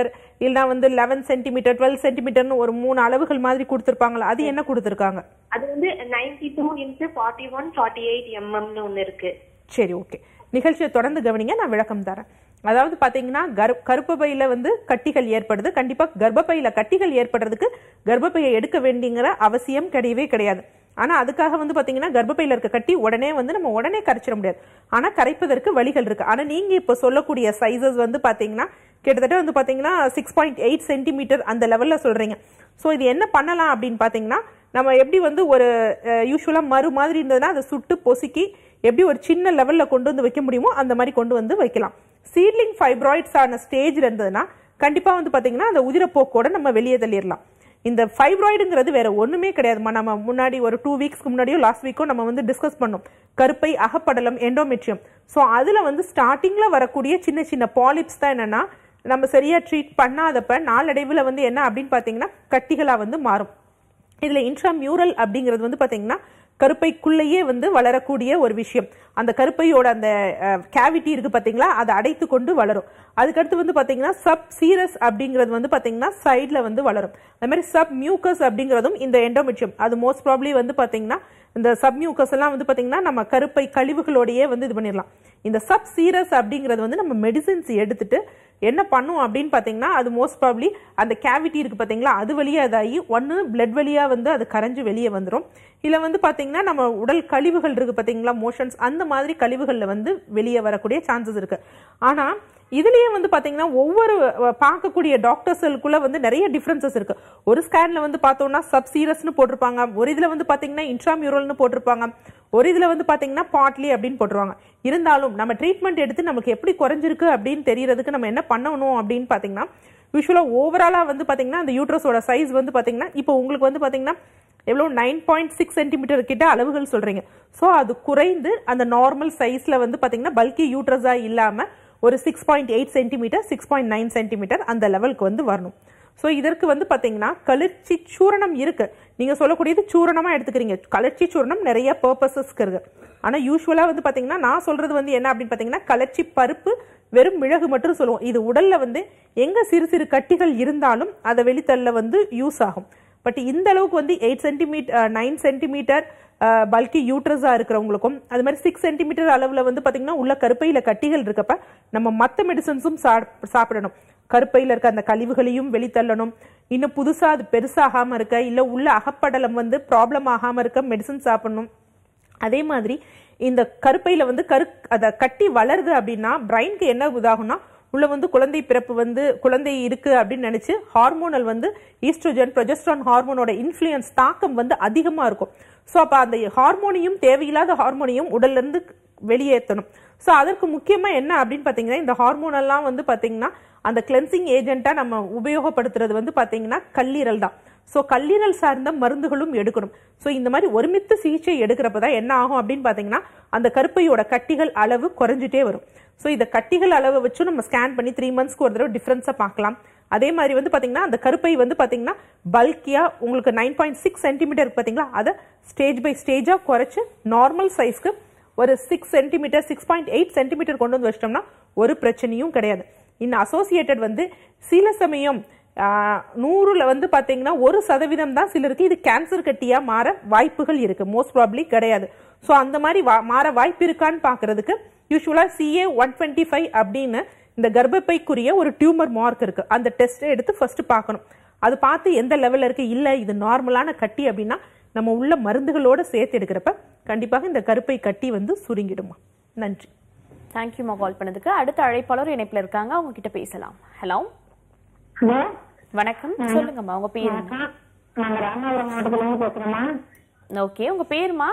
இல்லைனா வந்து லெவன் சென்டிமீட்டர் டுவெல் சென்டிமீட்டர்னு ஒரு மூணு அளவுகள் மாதிரி கொடுத்துருப்பாங்களா அது என்ன கொடுத்துருக்காங்க அது வந்து ninety two into forty one forty eight எம்எம்னு ஒன்னு இருக்கு சரி ஓகே நிகழ்ச்சியை தொடர்ந்து கவனிங்க நான் விளக்கம் தரேன் அதாவது பாத்தீங்கன்னா கரு கருப்பப்பையில வந்து கட்டிகள் ஏற்படுது கண்டிப்பா கர்ப்பப்பையில கட்டிகள் ஏற்படுறதுக்கு கர்ப்பப்பையை எடுக்க வேண்டிங்கிற அவசியம் கிடையவே கிடையாது ஆனா அதுக்காக வந்து பாத்தீங்கன்னா கர்ப்பப்பையில இருக்க கட்டி உடனே வந்து நம்ம உடனே கரைச்சிட முடியாது ஆனா கரைப்பதற்கு வழிகள் இருக்கு ஆனா நீங்க இப்ப சொல்லக்கூடிய சைஸஸ் வந்து பாத்தீங்கன்னா கிட்டத்தட்ட வந்து பாத்தீங்கன்னா சிக்ஸ் பாயிண்ட் எயிட் சென்டிமீட்டர் அந்த லெவல்ல சொல்றீங்க ஸோ இது என்ன பண்ணலாம் அப்படின்னு பாத்தீங்கன்னா நம்ம எப்படி வந்து ஒரு யூஸ்வலா மறு மாதிரி இருந்ததுன்னா அதை சுட்டு பொசுக்கி எப்படி ஒரு சின்ன லெவல்ல கொண்டு வந்து வைக்க முடியுமோ அந்த மாதிரி கொண்டு வந்து வைக்கலாம் சீட்லிங் ஃபைப்ராய்ட்ஸ் ஆன ஸ்டேஜ்ல இருந்ததுன்னா கண்டிப்பா வந்து பாத்தீங்கன்னா அந்த உதிரப்போக்கோட நம்ம வெளியே தள்ளிடலாம் இந்த ஃபைப்ராய்டுங்கிறது வேற ஒண்ணுமே கிடையாதுமா நம்ம முன்னாடி ஒரு டூ வீக்ஸ்க்கு முன்னாடியோ லாஸ்ட் வீக்கோ நம்ம வந்து டிஸ்கஸ் பண்ணோம் கருப்பை அகப்படலம் எண்டோமெட்ரியம் ஸோ அதுல வந்து ஸ்டார்டிங்ல வரக்கூடிய சின்ன சின்ன பாலிப்ஸ் தான் என்னன்னா நம்ம சரியா ட்ரீட் பண்ணாதப்ப நாளடைவில் வந்து என்ன அப்படின்னு பாத்தீங்கன்னா கட்டிகளா வந்து மாறும் இதுல இன்ட்ராமியூரல் அப்படிங்கிறது வந்து பாத்தீங்கன்னா கருப்பைக்குள்ளேயே வந்து வளரக்கூடிய ஒரு விஷயம் அந்த கருப்பையோட அந்த கேவிட்டி இருக்கு பாத்தீங்களா அதை அடைத்து கொண்டு வளரும் அதுக்கடுத்து வந்து பாத்தீங்கன்னா சப் சீரஸ் அப்படிங்கிறது வந்து பாத்தீங்கன்னா சைட்ல வந்து வளரும் அது மாதிரி சப் மியூக்கஸ் அப்படிங்கிறதும் இந்த எண்டோமெட்ரியம் அது மோஸ்ட் ப்ராப்ளி வந்து பாத்தீங்கன்னா இந்த சப் மியூக்கஸ் எல்லாம் வந்து பாத்தீங்கன்னா நம்ம கருப்பை கழிவுகளோடயே வந்து இது பண்ணிடலாம் இந்த சப் சீரஸ் அப்படிங்கிறது வந்து நம்ம மெடிசின்ஸ் எடுத்துட்டு என்ன பண்ணும் அப்படின்னு பாத்தீங்கன்னா அது மோஸ்ட் ப்ராப்ளி அந்த கேவிட்டி இருக்கு பாத்தீங்களா அது வழியா இதாகி ஒன்னு பிளட் வழியா வந்து அது கரைஞ்சு வெளியே வந்துடும் இல்ல வந்து பாத்தீங்கன்னா நம்ம உடல் கழிவுகள் இருக்கு பாத்தீங்களா மோஷன்ஸ் அந்த மாதிரி கழிவுகள்ல வந்து வெளியே வரக்கூடிய சான்சஸ் இருக்கு ஆனா இதுலயே வந்து பாத்தீங்கன்னா ஒவ்வொரு அஹ், பார்க்கக்கூடிய டாக்டர்ஸ்களுக்குள்ள வந்து நிறைய டிஃபரன்சஸ் இருக்கு ஒரு ஸ்கேன்ல வந்து பார்த்தோம்னா சப் சீரஸ்னு போட்டிருப்பாங்க ஒரு இதுல வந்து பாத்தீங்கன்னா இன்ட்ராமியூரல்னு போட்டிருப்பாங்க ஒரு இதுல வந்து பாத்தீங்கன்னா பாட்லி அப்படின்னு போட்டுருவாங்க இருந்தாலும் நம்ம ட்ரீட்மெண்ட் எடுத்து நமக்கு எப்படி குறைஞ்சிருக்கு அப்படின்னு தெரியறதுக்கு நம்ம என்ன பண்ணணும் அப்படின்னு பாத்தீங்கன்னா யூஸ்வலா ஓவராலா வந்து பாத்தீங்கன்னா அந்த யூட்ரஸோட சைஸ் வந்து பாத்தீங்கன்னா இப்போ உங்களுக்கு வந்து பாத்தீங்கன்னா எவ்வளோ நைன் பாயிண்ட் சிக்ஸ் சென்டிமீட்டர் கிட்ட அளவுகள் சொல்றீங்க ஸோ அது குறைந்து அந்த நார்மல் சைஸ்ல வந்து பாத்தீங்கன்னா பல்கி யூட்ரஸா இல்லாம ஒரு six point eight centimetre six point nine centimetre அந்த லெவலுக்கு வந்து வரணும் ஸோ இதற்கு வந்து பாத்தீங்கன்னா கலர்ச்சி சூரணம் இருக்கு நீங்க சொல்லக்கூடியது சூரணமா எடுத்துக்கிறீங்க கலர்ச்சி சூரணம் நிறைய பர்பசஸ்க்கு இருக்கு ஆனா யூஸ்வலா வந்து பாத்தீங்கன்னா நான் சொல்றது வந்து என்ன அப்படின்னு பாத்தீங்கன்னா கலர்ச்சி பருப்பு வெறும் மிளகு மட்டும் சொல்லுவோம் இது உடல்ல வந்து எங்க சிறு சிறு கட்டிகள் இருந்தாலும் அதை வெளித்தள்ள வந்து யூஸ் ஆகும் பட் இந்த அளவுக்கு வந்து eight centimetre nine centimetre bulky யூட்ரஸா இருக்கிறவங்களுக்கும் அது மாதிரி சிக்ஸ் சென்டிமீட்டர் அளவுல வந்து பாத்தீங்கன்னா உள்ள கருப்பையில கட்டிகள் இருக்கப்ப நம்ம மத்த மெடிசன்ஸும் சாப்பிடணும் கருப்பையில இருக்க அந்த கழிவுகளையும் வெளித்தள்ளணும் இன்னும் புதுசா அது பெருசாகாம இருக்க இல்ல உள்ள அகப்படலம் வந்து ப்ராப்ளம் ஆகாம இருக்க மெடிசன் சாப்பிடணும் அதே மாதிரி இந்த கருப்பையில வந்து கரு அத கட்டி வளருது அப்படின்னா பிரைனுக்கு என்ன இதாகும்னா உள்ள வந்து குழந்தை பிறப்பு வந்து குழந்தை இருக்கு அப்படின்னு நினைச்சு ஹார்மோனல் வந்து ஈஸ்ட்ரோஜன் ப்ரொஜெஸ்ட்ரான் ஹார்மோனோட இன்ஃப்ளூயன்ஸ் தாக்கம் வந்து அதிகமா இருக்கும் ஸோ அப்ப அந்த ஹார்மோனையும் தேவையில்லாத ஹார்மோனையும் உடல்ல இருந்து வெளியேற்றணும் ஸோ அதற்கு முக்கியமா என்ன அப்படின்னு பாத்தீங்கன்னா இந்த ஹார்மோனெல்லாம் வந்து பாத்தீங்கன்னா அந்த கிளென்சிங் ஏஜென்ட்டா நம்ம உபயோகப்படுத்துறது வந்து பாத்தீங்கன்னா கல்லீரல் தான் ஸோ கல்லீரல் சார்ந்த மருந்துகளும் எடுக்கணும் ஸோ இந்த மாதிரி ஒருமித்த சிகிச்சை எடுக்கிறப்ப தான் என்ன ஆகும் அப்படின்னு பார்த்தீங்கன்னா அந்த கருப்பையோட கட்டிகள் அளவு குறைஞ்சிட்டே வரும் ஸோ இந்த கட்டிகள் அளவை வச்சு நம்ம ஸ்கேன் பண்ணி த்ரீ மந்த்ஸ்க்கு ஒரு தடவை டிஃப்ரென்ஸை பார்க்கலாம் அதே மாதிரி வந்து பார்த்தீங்கன்னா அந்த கருப்பை வந்து பார்த்தீங்கன்னா பல்கியா உங்களுக்கு நைன் பாயிண்ட் சிக்ஸ் சென்டிமீட்டர் பார்த்தீங்களா அதை ஸ்டேஜ் பை ஸ்டேஜாக குறைச்சு நார்மல் சைஸ்க்கு ஒரு six centimetre six point eight centimetre கொண்டு வந்து வச்சிட்டோம்னா ஒரு பிரச்சனையும் கிடையாது இன்னும் அசோசியேட்டட் வந்து சில சமயம் ஆஹ், நூறுல வந்து பாத்தீங்கன்னா ஒரு சதவீதம் தான் சிலருக்கு இது கேன்சர் கட்டியா மாற வாய்ப்புகள் இருக்கு மோஸ்ட் ப்ராப்ளி கிடையாது ஸோ அந்த மாதிரி வா- மாற வாய்ப்பு இருக்கான்னு பாக்குறதுக்கு யூஸ்வலா சிஏ ஒன் டுவெண்ட்டி ஃபைவ் அப்படின்னு இந்த கர்ப்பப்பைக்குரிய ஒரு டியூமர் மார்க் இருக்கு அந்த டெஸ்ட்டை எடுத்து ஃபர்ஸ்ட் பார்க்கணும் அது பார்த்து எந்த லெவல்ல இருக்கு இல்ல இது நார்மலான கட்டி அப்படின்னா நம்ம உள்ள மருந்துகளோட சேர்த்து எடுக்கிறப்ப கண்டிப்பாக இந்த கருப்பை கட்டி வந்து சுருங்கிடுமா நன்றி தேங்க்யூமா கால் பண்ணதுக்கு அடுத்த அழைப்பாளர் இணைப்புல இருக்காங்க அவங்க கிட்ட பேசலாம் ஹலோ ஹலோ வணக்கம் சொல்லுங்கம்மா உங்க பேர் என்ன வணக்கம் நாங்க ராமநாதபுரம் மாவட்டத்துல இருந்து பேசுறோம்மா ஓகே உங்க பேருமா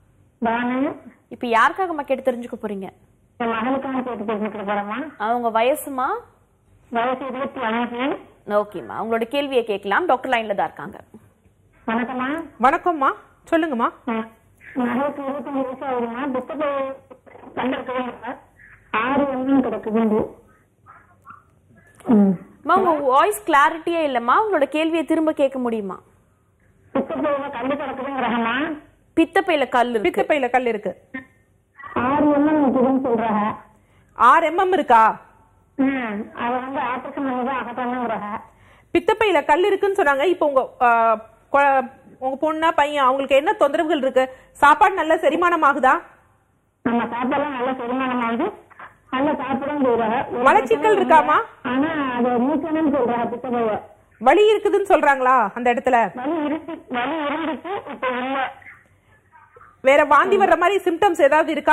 பானு இப்ப யாருக்காகம்மா கேட்டு தெரிஞ்சுக்க போறீங்க என் மகனுக்காக கேட்டு தெரிஞ்சுக்கிட்டு போறோம்மா அவங்க வயசுமா வயசு இருபத்தி அஞ்சு ஓகேம்மா உங்களோட கேள்வியை கேட்கலாம் டாக்டர் லைன்ல தான் இருக்காங்க வணக்கம்மா வணக்கம்மா சொல்லுங்கம்மா ம். மகளுக்கு இருபத்தஞ்சு வயசு ஆகுதுமா புத்தக கண்டிருக்குதுங்க ஆறு எண்ணம் கிடக்குதுண்டு ம் அம்மா உங்க வாய்ஸ் கிளாரிட்டியே இல்லம்மா உங்களோட கேள்வியை திரும்ப கேட்க முடியுமா புத்தக கல்லு கிடக்குதுங்கிறாங்கம்மா பித்தப்பையில கல் இருக்கு பித்தப்பையில கல் இருக்கு ஆறு எண்ணம் நிக்குதுன்னு சொல்றாங்க ஆறு எம்எம் இருக்கா ம் அவ வந்து ஆபரேஷன் பண்ணி தான் அகற்றணுங்கிறாங்க பித்தப்பையில கல் இருக்குன்னு சொன்னாங்க இப்போ உங்க ஆ, கொ- உங்க பொண்ணா பையன் அவங்களுக்கு என்ன தொந்தரவுகள் இருக்கு சாப்பாடு நல்ல செரிமானம் ஆகுதா நம்ம சாப்பாடுலாம் நல்லா செரிமானம் ஆகுது நல்லா சாப்பிடவும் செய்யறாங்க மலச்சிக்கல் இருக்காமா ஆனா அது மூச்சணும்னு சொல்றாங்க பித்தப்பைய வலி இருக்குதுன்னு சொல்றாங்களா அந்த இடத்துல வலி இருக்கு வலி இருந்துச்சு இப்ப இல்ல வேற வாந்தி வர்ற மாதிரி சிம்டம்ஸ் ஏதாவது இருக்கா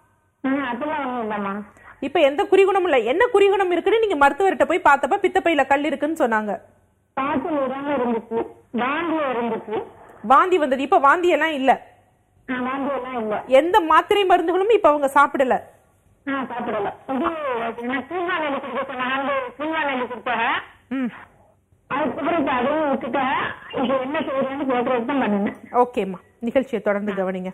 ஆஹ் அதெல்லாம் ஒண்ணும் இல்லம்மா இப்ப எந்த குறிகுணமும் இல்ல என்ன குறிகுணம் இருக்குன்னு நீங்க மருத்துவர்கிட்ட போய் பார்த்தப்ப பித்தப்பையில கல் இருக்குன்னு சொன்னாங்க காய்ச்சல் விடாம இருந்துச்சு வாந்தி இருந்துச்சு வாந்தி வந்தது இப்ப வாந்தி எல்லாம் இல்ல ஆஹ் வாந்தி எல்லாம் இல்ல எந்த மாத்திரை மருந்துகளும் இப்ப அவங்க சாப்பிடல ஆஹ் சாப்பிடல இது நான் சீமா நெல்லி குடிக்க சொன்னாங்க சீமா நெல்லி கொடுத்தாங்க ம் அதுக்கப்புறம் இப்ப அதையும் விட்டுட்டேன் இப்ப என்ன செய்யறேன்னு கேட்கறது தான் பண்ணினேன் ஓகேம்மா நிகழ்ச்சியை தொடர்ந்து கவனிங்க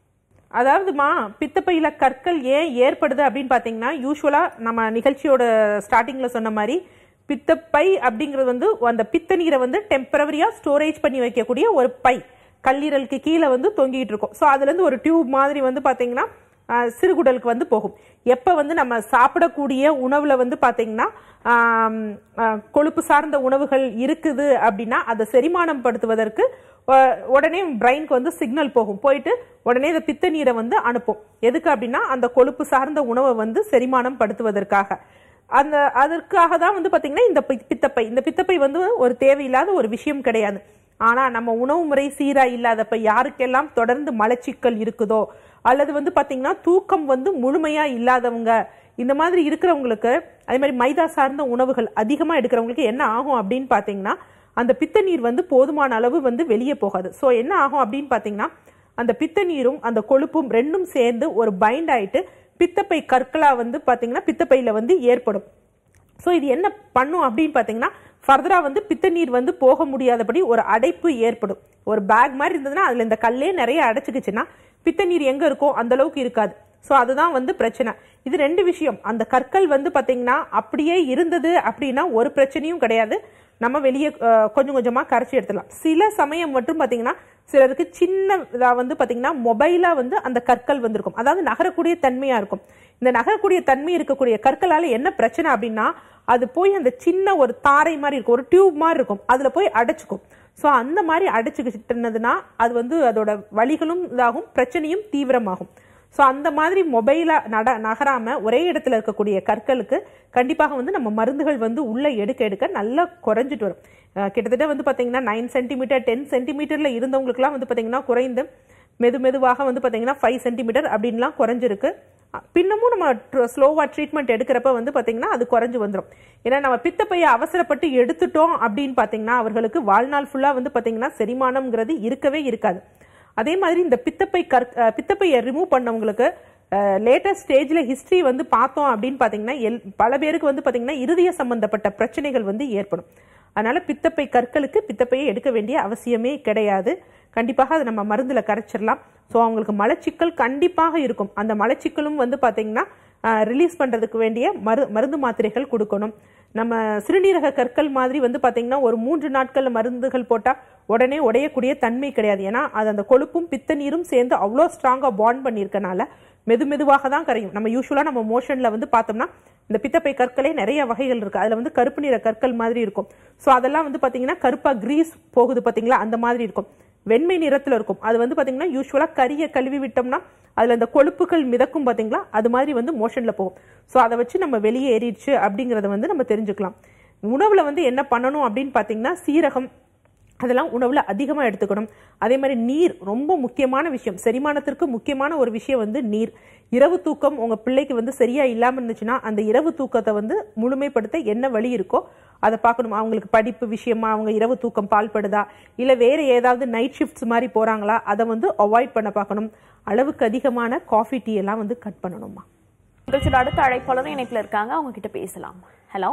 அதாவதுமா பித்தப்பையில கற்கள் ஏன் ஏற்படுது அப்படின்னு பார்த்தீங்கன்னா யூஸ்வலா நம்ம நிகழ்ச்சியோட ஸ்டார்டிங்ல சொன்ன மாதிரி பித்தப்பை அப்படிங்கிறது வந்து அந்த பித்த நீரை வந்து டெம்பரவரியா ஸ்டோரேஜ் பண்ணி வைக்கக்கூடிய ஒரு பை கல்லீரலுக்கு கீழே வந்து தொங்கிட்டு இருக்கும் ஸோ அதுலேருந்து ஒரு டியூப் மாதிரி வந்து பார்த்தீங்கன்னா ஆஹ், சிறுகுடலுக்கு வந்து போகும் எப்போ வந்து நம்ம சாப்பிடக்கூடிய உணவில் வந்து பார்த்தீங்கன்னா ஆம், ஆஹ், கொழுப்பு சார்ந்த உணவுகள் இருக்குது அப்படின்னா அதை செரிமானம் படுத்துவதற்கு அஹ், உடனே பிரெயினுக்கு வந்து சிக்னல் போகும் போயிட்டு உடனே இந்த பித்த நீரை வந்து அனுப்பும் எதுக்கு அப்படின்னா அந்த கொழுப்பு சார்ந்த உணவை வந்து செரிமானம் படுத்துவதற்காக அந்த அதற்காக தான் வந்து பாத்தீங்கன்னா இந்த பி- பித்தப்பை இந்த பித்தப்பை வந்து ஒரு தேவையில்லாத ஒரு விஷயம் கிடையாது ஆனா நம்ம உணவு முறை சீரா இல்லாதப்ப யாருக்கெல்லாம் தொடர்ந்து மலச்சிக்கல் இருக்குதோ அல்லது வந்து பாத்தீங்கன்னா தூக்கம் வந்து முழுமையா இல்லாதவங்க இந்த மாதிரி இருக்கிறவங்களுக்கு அதே மாதிரி மைதா சார்ந்த உணவுகள் அதிகமா எடுக்கிறவங்களுக்கு என்ன ஆகும் அப்படின்னு பாத்தீங்கன்னா அந்த பித்த நீர் வந்து போதுமான அளவு வந்து வெளியே போகாது ஸோ என்ன ஆகும் அப்படின்னு பாத்தீங்கன்னா அந்த பித்த நீரும் அந்த கொழுப்பும் ரெண்டும் சேர்ந்து ஒரு பைண்ட் ஆயிட்டு பித்தப்பை கற்களா வந்து பாத்தீங்கன்னா பித்தப்பையில வந்து ஏற்படும் ஸோ இது என்ன பண்ணும் அப்படின்னு பார்த்தீங்கன்னா ஃபர்தராக வந்து பித்த நீர் வந்து போக முடியாதபடி ஒரு அடைப்பு ஏற்படும் ஒரு பேக் மாதிரி இருந்ததுன்னா அதில் இந்த கல்லே நிறைய அடைச்சிக்கிச்சுன்னா பித்த நீர் எங்கே இருக்கோ அந்த அளவுக்கு இருக்காது ஸோ அதுதான் வந்து பிரச்சனை இது ரெண்டு விஷயம் அந்த கற்கள் வந்து பார்த்தீங்கன்னா அப்படியே இருந்தது அப்படின்னா ஒரு பிரச்சனையும் கிடையாது நம்ம வெளியே அஹ், கொஞ்சம் கொஞ்சமாக கரைச்சி எடுத்துடலாம் சில சமயம் மட்டும் பார்த்தீங்கன்னா சிலருக்கு சின்ன இதா வந்து பார்த்தீங்கன்னா மொபைலாக வந்து அந்த கற்கள் வந்திருக்கும் அதாவது நகரக்கூடிய தன்மையாக இருக்கும் இந்த நகரக்கூடிய தன்மை இருக்கக்கூடிய கற்களால என்ன பிரச்சனை அப்படின்னா அது போய் அந்த சின்ன ஒரு தாரை மாதிரி இருக்கும் ஒரு டியூப் மாதிரி இருக்கும் அதுல போய் அடைச்சுக்கும் ஸோ அந்த மாதிரி அடைச்சுக்கிட்டதுன்னா அது வந்து அதோட வலிகளும் இதாகும் பிரச்சனையும் தீவிரமாகும் ஸோ அந்த மாதிரி மொபைலா நட நகராம ஒரே இடத்துல இருக்கக்கூடிய கற்களுக்கு கண்டிப்பாக வந்து நம்ம மருந்துகள் வந்து உள்ள எடுக்க எடுக்க நல்லா குறைஞ்சிட்டு வரும் அஹ் கிட்டத்தட்ட வந்து பாத்தீங்கன்னா நைன் சென்டிமீட்டர் டென் சென்டிமீட்டர்ல இருந்தவங்களுக்குலாம் வந்து பாத்தீங்கன்னா குறைந்து மெது மெதுவாக வந்து பாத்தீங்கன்னா ஃபைவ் சென்டிமீட்டர் அப்படின்லாம் குறைஞ்சிருக்கு அஹ் பின்னமும் நம்ம ஸ்லோவா ட்ரீட்மெண்ட் எடுக்கிறப்ப வந்து பாத்தீங்கன்னா அது குறைஞ்சு வந்துடும் ஏன்னா நம்ம பித்தப்பையை அவசரப்பட்டு எடுத்துட்டோம் அப்படின்னு பாத்தீங்கன்னா அவர்களுக்கு வாழ்நாள் ஃபுல்லா வந்து பாத்தீங்கன்னா செரிமானம்ங்கிறது இருக்கவே இருக்காது அதே மாதிரி இந்த பித்தப்பை கற் அஹ் பித்தப்பையை ரிமூவ் பண்ணவங்களுக்கு லேட்டஸ்ட் ஸ்டேஜில் ஹிஸ்ட்ரி வந்து பார்த்தோம் அப்படின்னு பார்த்தீங்கன்னா எல் பல பேருக்கு வந்து பார்த்தீங்கன்னா இருதய சம்பந்தப்பட்ட பிரச்சனைகள் வந்து ஏற்படும் அதனால பித்தப்பை கற்களுக்கு பித்தப்பையை எடுக்க வேண்டிய அவசியமே கிடையாது கண்டிப்பாக அதை நம்ம மருந்தில் கரைச்சிடலாம் ஸோ அவங்களுக்கு மலச்சிக்கல் கண்டிப்பாக இருக்கும் அந்த மலச்சிக்கலும் வந்து பார்த்தீங்கன்னா ரிலீஸ் பண்ணுறதுக்கு வேண்டிய மரு மருந்து மாத்திரைகள் கொடுக்கணும் நம்ம சிறுநீரக கற்கள் மாதிரி வந்து பார்த்தீங்கன்னா ஒரு மூன்று நாட்களில் மருந்துகள் போட்டால் உடனே உடையக்கூடிய தன்மை கிடையாது ஏன்னா அது அந்த கொழுப்பும் பித்த நீரும் சேர்ந்து அவ்வளோ ஸ்ட்ராங்காக பாண்ட் பண்ணியிருக்கனால மெது மெதுவாக தான் கரையும் நம்ம யூஸ்வலாக நம்ம மோஷனில் வந்து பார்த்தோம்னா இந்த பித்தப்பை கற்களே நிறைய வகைகள் இருக்கு அதில் வந்து கருப்பு நிற கற்கள் மாதிரி இருக்கும் ஸோ அதெல்லாம் வந்து பார்த்தீங்கன்னா கருப்பாக கிரீஸ் போகுது பார்த்தீங்களா அந்த மாதிரி இருக்கும் வெண்மை நிறத்தில் இருக்கும் அது வந்து பார்த்தீங்கன்னா யூஸ்வலாக கறியை கழுவி விட்டோம்னா அதில் அந்த கொழுப்புகள் மிதக்கும் பார்த்தீங்களா அது மாதிரி வந்து மோஷனில் போகும் ஸோ அதை வச்சு நம்ம வெளியே ஏறிடுச்சு அப்படிங்கிறத வந்து நம்ம தெரிஞ்சுக்கலாம் உணவில் வந்து என்ன பண்ணணும் அப்படின்னு பார்த்தீங்கன்னா சீரகம் அதெல்லாம் உணவுல அதிகமா எடுத்துக்கணும் அதே மாதிரி நீர் ரொம்ப முக்கியமான விஷயம் செரிமானத்திற்கு முக்கியமான ஒரு விஷயம் வந்து நீர் இரவு தூக்கம் உங்க பிள்ளைக்கு வந்து சரியா இல்லாம இருந்துச்சுன்னா அந்த இரவு தூக்கத்தை வந்து முழுமைப்படுத்த என்ன வழி இருக்கோ அதை பார்க்கணும் அவங்களுக்கு படிப்பு விஷயமா அவங்க இரவு தூக்கம் பால்படுதா இல்ல வேற ஏதாவது நைட் ஷிஃப்ட்ஸ் மாதிரி போறாங்களா அதை வந்து அவாய்ட் பண்ண பார்க்கணும் அளவுக்கு அதிகமான காஃபி டீ எல்லாம் வந்து கட் பண்ணணுமா நிகழ்ச்சியோட அடுத்த அழைப்பாளரும் இணைப்புல இருக்காங்க அவங்க கிட்ட பேசலாம் ஹலோ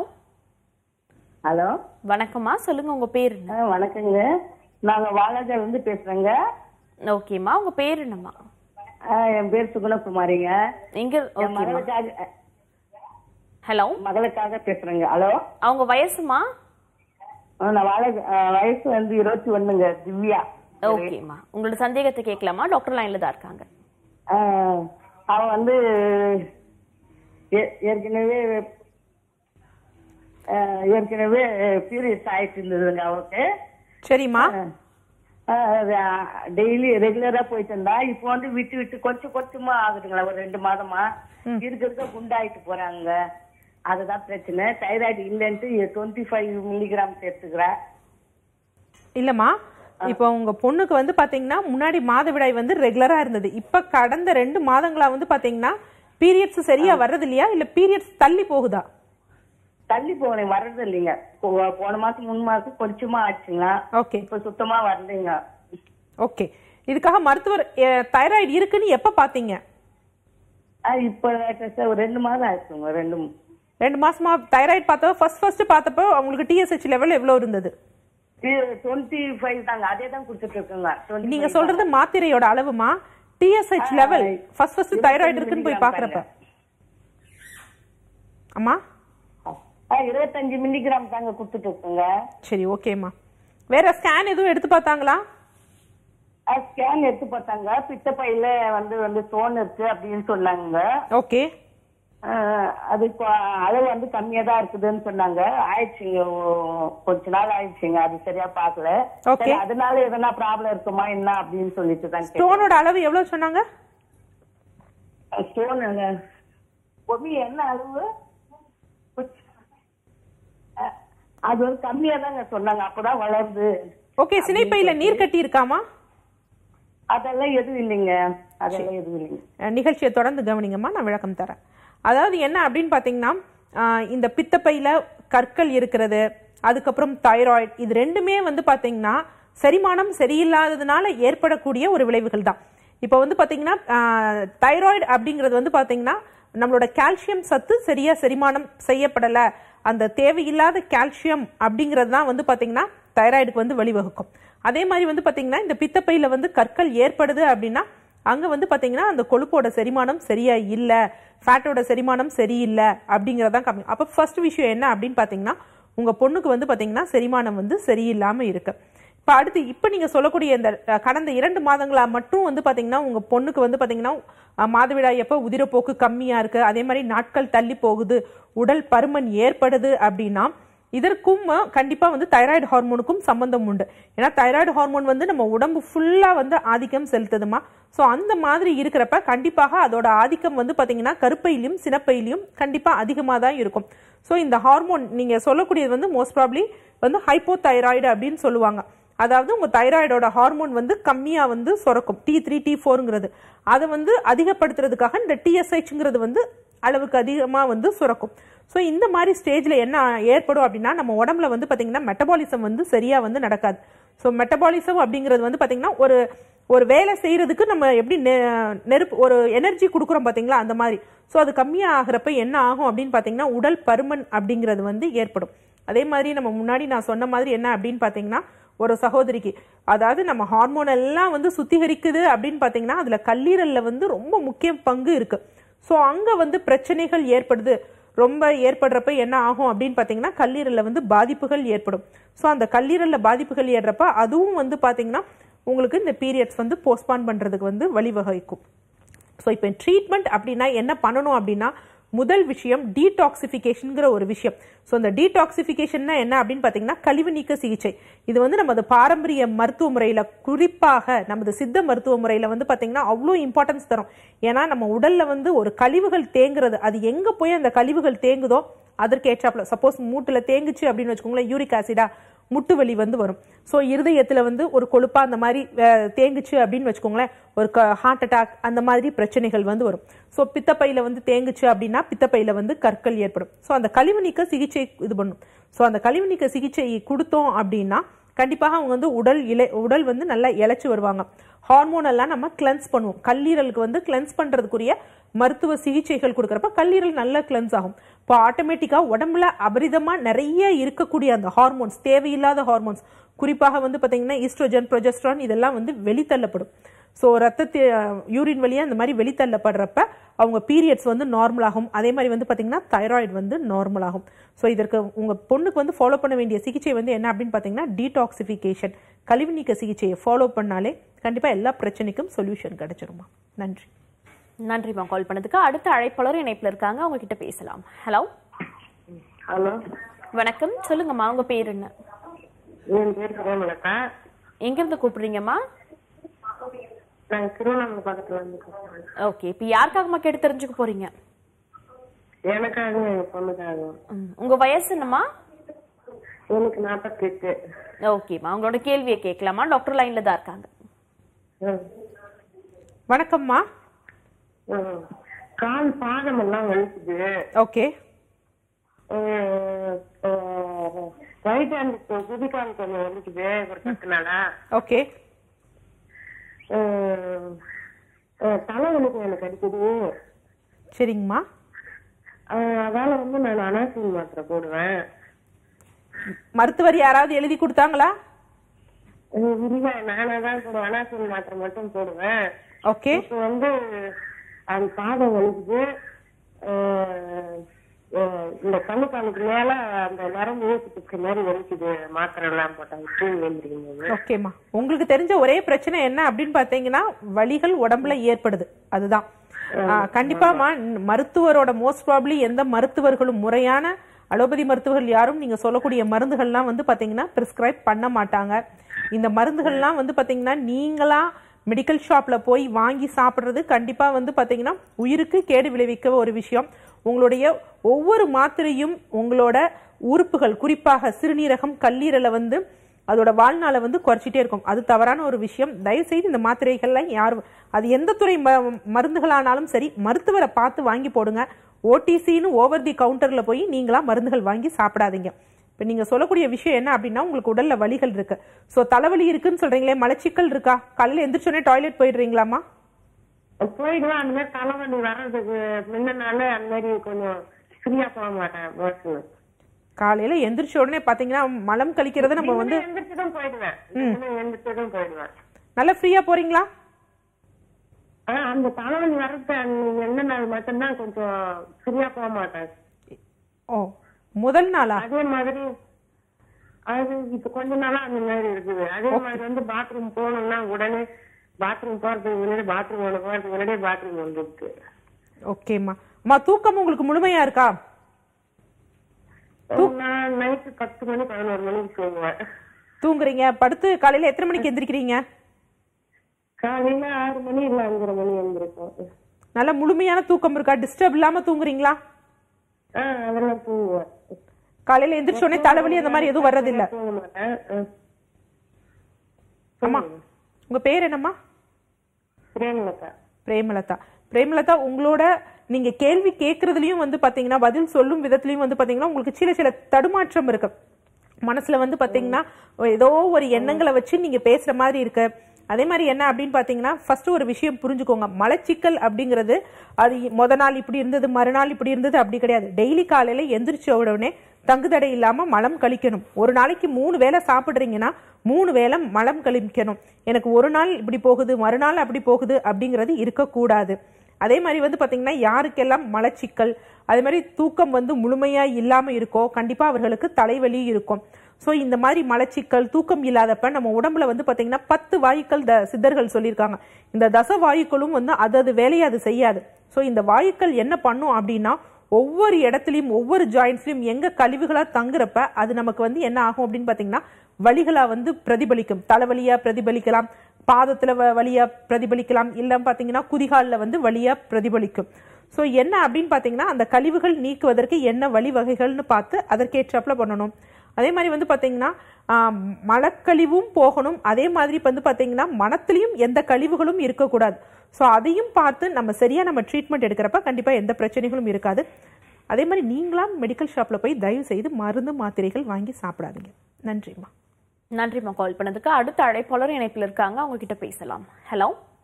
ஹலோ வணக்கம்மா சொல்லுங்க உங்க பேர் என்ன ஆ, வணக்கங்க நாங்க வாலாஜால இருந்து பேசுறேங்க ஓகேம்மா உங்க பேர் என்னம்மா ஆ, என் பேர் சுகுணகுமாரிங்க எங்க என் ஓகேம்மா மகளுக்காக ஹலோ மகளுக்காக பேசுறேங்க ஹலோ அவங்க வயசுமா ஆ, நான் வாழ ஆ, வயசு வந்து இருபத்தி ஒண்ணுங்க திவ்யா ஓகேம்மா உங்களோட சந்தேகத்தை கேட்கலாமா டாக்டர் லைன்ல தான் இருக்காங்க ஆ, அவ வந்து ஏ- ஏற்கனவே அஹ், ஏற்கனவே பீரியட்ஸ் ஆயிட்டு இருந்ததுங்க அவருக்கு சரிம்மா டெய்லி ரெகுலரா போயிட்டு இருந்தா இப்போ வந்து விட்டு விட்டு கொஞ்சம் கொஞ்சமா ஆகுதுங்களா ஒரு ரெண்டு மாதமா இருக்க இருக்க குண்டாயிட்டு போறாங்க அதுதான் பிரச்சனை தைராய்டு இல்லைன்ட்டு டுவெண்ட்டி ஃபைவ் மில்லிகிராம்ஸ் எடுத்துக்கிறேன் இல்லம்மா இப்போ உங்க பொண்ணுக்கு வந்து பாத்தீங்கன்னா முன்னாடி மாதவிடாய் வந்து ரெகுலரா இருந்தது இப்ப கடந்த ரெண்டு மாதங்களா வந்து பாத்தீங்கன்னா பீரியட்ஸ் சரியா வர்றது இல்லையா இல்ல பீரியட்ஸ் தள்ளி போகுதா தள்ளி போனேன் வர்றது இல்லைங்க போ- போன மாசம் முன் மாசம் கொஞ்சமா ஆச்சுங்களா ஓகே இப்ப சுத்தமா வரலைங்க ஓகே இதுக்காக மருத்துவர் தைராய்டு இருக்குன்னு எப்ப பாத்தீங்க அஹ், இப்ப ஒரு ரெண்டு மாதம் ஆச்சுங்க ரெண்டு ரெண்டு மாசமா தைராய்டு பார்த்தப்ப ஃபர்ஸ்ட் ஃபர்ஸ்ட் பார்த்தப்போ உங்களுக்கு டிஎஸ்ஹெச் லெவல் எவ்வளவு இருந்தது டுவெண்ட்டி ஃபைவ் தாங்க அதே தான் கொடுத்துட்டு இருக்குங்க 25 நீங்க சொல்றது மாத்திரையோட அளவுமா TSH level first first thyroid இருக்குன்னு போய் பாக்குறப்ப அம்மா அஹ், இருபத்தஞ்சு மில்லிகிராம் தாங்க கொடுத்துட்டு இருக்குங்க சரி ஓகேம்மா வேற ஸ்கேன் எதுவும் எடுத்து பார்த்தாங்களா ஸ்கேன் எடுத்து பார்த்தாங்க பித்தப்பையில வந்து வந்து ஸ்டோன் இருக்கு அப்படின்னு சொன்னாங்க ஓகே அஹ், அது இப்போ அளவு வந்து கம்மியா தான் இருக்குதுன்னு சொன்னாங்க ஆயிடுச்சுங்க ஓ- கொஞ்ச நாள் ஆயிடுச்சுங்க அது சரியா பார்க்கல Okay. சரி, அதனால எதனா ப்ராப்ளம் இருக்குமா என்ன அப்படின்னு சொல்லிட்டு தான் ஸ்டோனோட அளவு எவ்வளவு சொன்னாங்க ஸ்டோன் பொம்மி என்ன அளவு அஹ், அது வந்து கம்மியா தாங்க சொன்னாங்க அப்பதான் வளருது ஓகே சினைப்பையில நீர் கட்டி இருக்காமா அதெல்லாம் எதுவும் இல்லைங்க அதெல்லாம் எதுவும் இல்லைங்க அஹ் நிகழ்ச்சியை தொடர்ந்து கவனிங்கம்மா நான் விளக்கம் தரேன் அதாவது என்ன அப்படின்னு பார்த்தீங்கன்னா ஆஹ் இந்த பித்தப்பையில கற்கள் இருக்கிறது அதுக்கப்புறம் தைராய்டு இது ரெண்டுமே வந்து பார்த்தீங்கன்னா செரிமானம் சரியில்லாததுனால ஏற்படக்கூடிய ஒரு விளைவுகள் தான் இப்போ வந்து பார்த்தீங்கன்னா தைராய்டு அப்படிங்கிறது வந்து பார்த்தீங்கன்னா நம்மளோட கால்சியம் சத்து சரியா செரிமானம் செய்யப்படலை அந்த தேவையில்லாத கால்சியம் அப்படிங்கிறது தான் வந்து பார்த்தீங்கன்னா தைராய்டுக்கு வந்து வழிவகுக்கும் அதே மாதிரி வந்து பார்த்தீங்கன்னா இந்த பித்தப்பையில வந்து கற்கள் ஏற்படுது அப்படின்னா அங்க வந்து பாத்தீங்கன்னா அந்த கொழுப்போட செரிமானம் சரியா இல்ல ஃபேட்டோட செரிமானம் சரியில்லை அப்படிங்கறதான் கம்மி அப்ப ஃபர்ஸ்ட் விஷயம் என்ன அப்படின்னு பாத்தீங்கன்னா உங்க பொண்ணுக்கு வந்து பாத்தீங்கன்னா செரிமானம் வந்து சரியில்லாம இருக்கு இப்ப அடுத்து இப்ப நீங்க சொல்லக்கூடிய இந்த அஹ், கடந்த இரண்டு மாதங்களா மட்டும் வந்து பாத்தீங்கன்னா உங்க பொண்ணுக்கு வந்து பாத்தீங்கன்னா அஹ், மாதவிடாய் எப்ப உதிரப்போக்கு கம்மியா இருக்கு அதே மாதிரி நாட்கள் தள்ளி போகுது உடல் பருமன் ஏற்படுது அப்படின்னா இதற்கும் அஹ், கண்டிப்பா வந்து தைராய்டு ஹார்மோனுக்கும் சம்பந்தம் உண்டு ஏன்னா தைராய்டு ஹார்மோன் வந்து நம்ம உடம்பு ஃபுல்லா வந்து ஆதிக்கம் செலுத்துதுமா ஸோ அந்த மாதிரி இருக்கிறப்ப கண்டிப்பாக அதோட ஆதிக்கம் வந்து பாத்தீங்கன்னா கருப்பையிலும் சினப்பையிலும் கண்டிப்பா அதிகமாக தான் இருக்கும் ஸோ இந்த ஹார்மோன் நீங்க சொல்லக்கூடியது வந்து மோஸ்ட் ப்ராப்ளி வந்து ஹைப்போ தைராய்டு அப்படின்னு சொல்லுவாங்க அதாவது உங்க தைராய்டோட ஹார்மோன் வந்து கம்மியா வந்து சுரக்கும் டி த்ரீ டி ஃபோருங்கிறது அதை வந்து அதிகப்படுத்துறதுக்காக இந்த டிஎஸ்ஹெச்ங்கிறது வந்து அளவுக்கு அதிகமா வந்து சுரக்கும் ஸோ இந்த மாதிரி ஸ்டேஜ்ல என்ன ஏற்படும் அப்படின்னா நம்ம உடம்புல வந்து பாத்தீங்கன்னா மெட்டபாலிசம் வந்து சரியா வந்து நடக்காது ஸோ மெட்டபாலிசம் அப்படிங்கிறது வந்து பாத்தீங்கன்னா ஒரு ஒரு வேலை செய்யறதுக்கு நம்ம எப்படி நெ- நெருப்பு ஒரு எனர்ஜி கொடுக்குறோம் பாத்தீங்களா அந்த மாதிரி ஸோ அது கம்மியாக ஆகிறப்ப என்ன ஆகும் அப்படின்னு பாத்தீங்கன்னா உடல் பருமன் அப்படிங்கிறது வந்து ஏற்படும் அதே மாதிரி நம்ம முன்னாடி நான் சொன்ன மாதிரி என்ன அப்படின்னு பாத்தீங்கன்னா ஒரு சகோதரிக்கு அதாவது நம்ம ஹார்மோன் எல்லாம் வந்து சுத்திகரிக்குது அப்படின்னு பாத்தீங்கன்னா அதுல கல்லீரல்ல வந்து ரொம்ப முக்கிய பங்கு இருக்கு ஸோ அங்க வந்து பிரச்சனைகள் ஏற்படுது ரொம்ப ஏற்படுறப்ப என்ன ஆகும் அப்படின்னு பாத்தீங்கன்னா கல்லீரல்ல வந்து பாதிப்புகள் ஏற்படும் ஸோ அந்த கல்லீரல்ல பாதிப்புகள் ஏறுறப்ப அதுவும் வந்து பாத்தீங்கன்னா உங்களுக்கு இந்த பீரியட்ஸ் வந்து போஸ்ட்பான் பண்றதுக்கு வந்து வழிவகுக்கும் ஸோ இப்போ ட்ரீட்மெண்ட் அப்படின்னா என்ன பண்ணணும் அப்படின்னா முதல் விஷயம் டீடாக்சிஃபிகேஷனுங்கிற ஒரு விஷயம் ஸோ இந்த டீடாக்சிஃபிகேஷன்னா என்ன அப்படின்னு பார்த்தீங்கன்னா கழிவு நீக்க சிகிச்சை இது வந்து நமது பாரம்பரிய மருத்துவ முறையில் குறிப்பாக நமது சித்த மருத்துவ முறையில் வந்து பார்த்தீங்கன்னா அவ்வளோ இம்பார்ட்டன்ஸ் தரும் ஏன்னா நம்ம உடல்ல வந்து ஒரு கழிவுகள் தேங்குறது அது எங்கே போய் அந்த கழிவுகள் தேங்குதோ அதற்கு ஏற்றாப்புல சப்போஸ் மூட்டில் தேங்குச்சு அப்படின்னு வச்சுக்கோங்களேன் யூரிக் ஆசிடா முட்டு வலி வந்து வரும் ஸோ இருதயத்தில் வந்து ஒரு கொழுப்பா அந்த மாதிரி அஹ், தேங்குச்சு அப்படின்னு வச்சுக்கோங்களேன் ஒரு ஹார்ட் அட்டாக் அந்த மாதிரி பிரச்சனைகள் வந்து வரும் ஸோ பித்தப்பையில வந்து தேங்குச்சு அப்படின்னா பித்தப்பையில வந்து கற்கள் ஏற்படும் ஸோ அந்த கழிவு நீக்க சிகிச்சை இது பண்ணும் ஸோ அந்த கழிவு நீக்க சிகிச்சை கொடுத்தோம் அப்படின்னா கண்டிப்பாக அவங்க வந்து உடல் இலை உடல் வந்து நல்லா இழைச்சி வருவாங்க ஹார்மோன் எல்லாம் நம்ம கிளென்ஸ் பண்ணுவோம் கல்லீரலுக்கு வந்து கிளென்ஸ் பண்றதுக்குரிய மருத்துவ சிகிச்சைகள் கொடுக்கறப்ப கல்லீரல் நல்லா கிளென்ஸ் ஆகும் இப்போ ஆட்டோமேட்டிக்காக உடம்புல அபரிதமா நிறைய இருக்கக்கூடிய அந்த ஹார்மோன்ஸ் தேவையில்லாத ஹார்மோன்ஸ் குறிப்பாக வந்து பார்த்தீங்கன்னா ஈஸ்ட்ரோஜன் ப்ரொஜெஸ்ட்ரான் இதெல்லாம் வந்து வெளித்தள்ளப்படும் ஸோ ரத்தத்தை யூரின் வழியா இந்த மாதிரி வெளித்தள்ளப்படுறப்ப அவங்க பீரியட்ஸ் வந்து நார்மல் ஆகும் அதே மாதிரி வந்து பார்த்தீங்கன்னா தைராய்டு வந்து நார்மல் ஆகும் ஸோ இதற்கு உங்க பொண்ணுக்கு வந்து ஃபாலோ பண்ண வேண்டிய சிகிச்சை வந்து என்ன அப்படின்னு பார்த்தீங்கன்னா டீடாக்சிஃபிகேஷன் கழிவு நீக்க சிகிச்சையை ஃபாலோ பண்ணாலே கண்டிப்பாக எல்லா பிரச்சனைக்கும் சொல்யூஷன் கிடைச்சிருமா நன்றி நன்றிமா கால் பண்ணதுக்கு அடுத்த அழைப்பாளர் இணைப்புல இருக்காங்க அவங்க கிட்ட பேசலாம் ஹலோ ஹலோ வணக்கம் சொல்லுங்கம்மா உங்க பேர் என்ன என் பேர் பிரேமலதா எங்க இருந்து கூப்பிடுறீங்கம்மா நாங்க திருவண்ணாமலை பக்கத்துல இருந்து கூப்பிடுறோம். ஓகே இப்போ யாருக்காகம்மா கேட்டு தெரிஞ்சுக்க போறீங்க எனக்காகவும் எங்க பொண்ணுக்காகவும் ம், உங்க வயசு என்னம்மா எனக்கு நாற்பத்தி எட்டு ஓகேம்மா உங்களோட கேள்வியை கேட்கலாமா டாக்டர் லைன்ல தான் இருக்காங்க வணக்கம்மா கால் பாதம் எல்லாம் வலிக்குது ஓகே ரைட் ஹேண்ட் குதிக்கால் கொஞ்சம் வலிக்குது ஒரு பத்து நாளா ஓகே அஹ், அஹ், தலைவலிக்கு எனக்கு அடிக்குது சரிங்கம்மா அஹ், அதால வந்து நான் அனாசின் மாத்திரை போடுவேன் மருத்துவர் யாராவது எழுதி கொடுத்தாங்களா அஹ், இல்ல நானா தான் போடுவேன் அனாசின் மாத்திரை மட்டும் போடுவேன் ஓகே இப்ப வந்து அது பாதம் வலிக்குது அஹ், அஹ், இந்த கண்ணுக்காலுக்கு மேல அந்த நரம்பு ஊசிட்டு மாதிரி வலிக்குது மாத்திரை எல்லாம் போட்டாங்க தூங்கி எழுந்திரிக்கும் போது ஓகேம்மா உங்களுக்கு தெரிஞ்ச ஒரே பிரச்சனை என்ன அப்படின்னு பாத்தீங்கன்னா வலிகள் உடம்புல ஏற்படுது அதுதான் ஆ, கண்டிப்பாமா ந- மருத்துவரோட மோஸ்ட் ப்ராப்ளி எந்த மருத்துவர்களும் முறையான அலோபதி மருத்துவர்கள் யாரும் நீங்க சொல்லக்கூடிய மருந்துகள்லாம் வந்து பாத்தீங்கன்னா பிரிஸ்கிரைப் பண்ண மாட்டாங்க இந்த மருந்துகள்லாம் வந்து பாத்தீங்கன்னா நீங்களா மெடிக்கல் ஷாப்ல போய் வாங்கி சாப்பிடுறது கண்டிப்பா வந்து பாத்தீங்கன்னா உயிருக்கு கேடு விளைவிக்க ஒரு விஷயம் உங்களுடைய ஒவ்வொரு மாத்திரையும் உங்களோட உறுப்புகள் குறிப்பாக சிறுநீரகம் கல்லீரலை வந்து அதோட வாழ்நாளை வந்து குறைச்சிட்டே இருக்கும் அது தவறான ஒரு விஷயம் தயவு செய்து இந்த மாத்திரைகள்லாம் யாரும் அது எந்த துறை ம- மருந்துகளானாலும் சரி மருத்துவரை பார்த்து வாங்கி போடுங்க ஓடிசின்னு ஓவர் தி கவுண்டர்ல போய் நீங்களா மருந்துகள் வாங்கி சாப்பிடாதீங்க இப்போ நீங்க சொல்லக்கூடிய விஷயம் என்ன அப்படின்னா உங்களுக்கு உடல்ல வலிகள் இருக்கு ஸோ தலைவலி இருக்குன்னு சொல்றீங்களே மலச்சிக்கல் இருக்கா காலையில எந்திரிச்சோடனே டாய்லெட் போயிடுறீங்களாமா போயிடுவேன் அந்த மாதிரி தலைவலி வர்றதுக்கு முன்னனால அந்த மாதிரி கொஞ்சம் ஃப்ரீயா போக மாட்டேன் மோஷன் காலையில எந்திரிச்ச உடனே பாத்தீங்கன்னா மலம் கழிக்கிறத நம்ம வந்து எந்திரிச்சதும் போயிடுவேன் தினமும் எந்திரிச்சதும் போயிடுவேன் நல்லா ஃப்ரீயா போறீங்களா ஆனா அந்த தலைவலி வர்றது அன்னைக்கு என்ன நாள் மட்டும்தான் கொஞ்சம் ஃப்ரீயா போக மாட்டேன் ஓ முதல் நாளா அதே மாதிரி அது இப்ப கொஞ்ச நாளா அந்த மாதிரி இருக்குது அதே மாதிரி வந்து பாத்ரூம் போகணும்னா உடனே பாத்ரூம் போறதுக்கு முன்னாடி பாத்ரூம் ஒன்று போறதுக்கு முன்னாடியே பாத்ரூம் வந்துருக்கு ஓகேம்மா அம்மா தூக்கம் உங்களுக்கு முழுமையா இருக்கா நான் நைட்டு பத்து மணி பதினோரு மணிக்கு தூங்குவேன் தூங்குறீங்க படுத்து காலையில எத்தனை மணிக்கு எந்திரிக்கிறீங்க காலையில ஆறு மணி இல்ல அஞ்சரை மணி எழுந்திருக்கும் நல்ல முழுமையான தூக்கம் இருக்கா டிஸ்டர்ப் இல்லாம தூங்குறீங்களா ஆஹ் அதெல்லாம் தூங்குவேன் காலையில எந்திரிச்ச உடனே தலைவலி அந்த மாதிரி எதுவும் வர்றதில்ல தூங்க மாட்டேன் ஆ. அம்மா உங்க பேர் என்னம்மா பிரேமலதா பிரேமலதா பிரேமலதா உங்களோட நீங்க கேள்வி கேட்கறதுலயும் வந்து பாத்தீங்கன்னா பதில் சொல்லும் விதத்துலயும் வந்து பாத்தீங்கன்னா உங்களுக்கு சில சில தடுமாற்றம் இருக்கு மனசுல வந்து பாத்தீங்கன்னா ஏதோ ஒரு எண்ணங்களை வச்சு நீங்க பேசுற மாதிரி இருக்கு அதே மாதிரி என்ன அப்படின்னு பாத்தீங்கன்னா ஃபர்ஸ்ட் ஒரு விஷயம் புரிஞ்சுக்கோங்க மலச்சிக்கல் அப்படிங்கிறது அது முத நாள் இப்படி இருந்தது மறுநாள் இப்படி இருந்தது அப்படி கிடையாது டெய்லி காலையில எந்திரிச்ச உடனே தங்குதடை இல்லாம மலம் கழிக்கணும் ஒரு நாளைக்கு மூணு வேளை சாப்பிடுறீங்கன்னா மூணு வேளை மலம் கழிக்கணும் எனக்கு ஒரு நாள் இப்படி போகுது மறுநாள் அப்படி போகுது அப்படிங்கிறது இருக்கக்கூடாது அதே மாதிரி வந்து பாத்தீங்கன்னா யாருக்கெல்லாம் மலச்சிக்கல் அதே மாதிரி தூக்கம் வந்து முழுமையா இல்லாம இருக்கோ கண்டிப்பா அவர்களுக்கு தலைவலி இருக்கும் ஸோ இந்த மாதிரி மலச்சிக்கல் தூக்கம் இல்லாதப்ப நம்ம உடம்புல வந்து பாத்தீங்கன்னா பத்து வாயுக்கள் த சித்தர்கள் சொல்லியிருக்காங்க இந்த தச வாயுக்களும் வந்து அது அது வேலையை அது செய்யாது ஸோ இந்த வாயுக்கள் என்ன பண்ணும் அப்படின்னா ஒவ்வொரு இடத்துலயும் ஒவ்வொரு ஜாயின்ஸ்லயும் எங்க கழிவுகளா தங்குறப்ப அது நமக்கு வந்து என்ன ஆகும் அப்படின்னு பாத்தீங்கன்னா வலிகளா வந்து பிரதிபலிக்கும் தலைவலியா பிரதிபலிக்கலாம் பாதத்துல வ- வலியா பிரதிபலிக்கலாம் இல்ல பாத்தீங்கன்னா குதிகால்ல வந்து வலியா பிரதிபலிக்கும் ஸோ என்ன அப்படின்னு பாத்தீங்கன்னா அந்த கழிவுகள் நீக்குவதற்கு என்ன வழிவகைகள்னு பார்த்து அதற்கேற்றாப்புல பண்ணணும் அதே மாதிரி வந்து பாத்தீங்கன்னா ஆஹ், மலக்கழிவும் போகணும் அதே மாதிரி இப்ப வந்து பாத்தீங்கன்னா மனத்திலையும் எந்த கழிவுகளும் இருக்கக்கூடாது ஸோ அதையும் பார்த்து நம்ம சரியா நம்ம ட்ரீட்மெண்ட் எடுக்கிறப்ப கண்டிப்பா எந்த பிரச்சனைகளும் இருக்காது அதே மாதிரி நீங்களாம் மெடிக்கல் ஷாப்ல போய் தயவு செய்து மருந்து மாத்திரைகள் வாங்கி சாப்பிடாதீங்க நன்றிம்மா நன்றிம்மா கால் பண்ணதுக்கு அடுத்த அழைப்பாளர் இணைப்பில் இருக்காங்க அவங்க கிட்ட பேசலாம் ஹலோ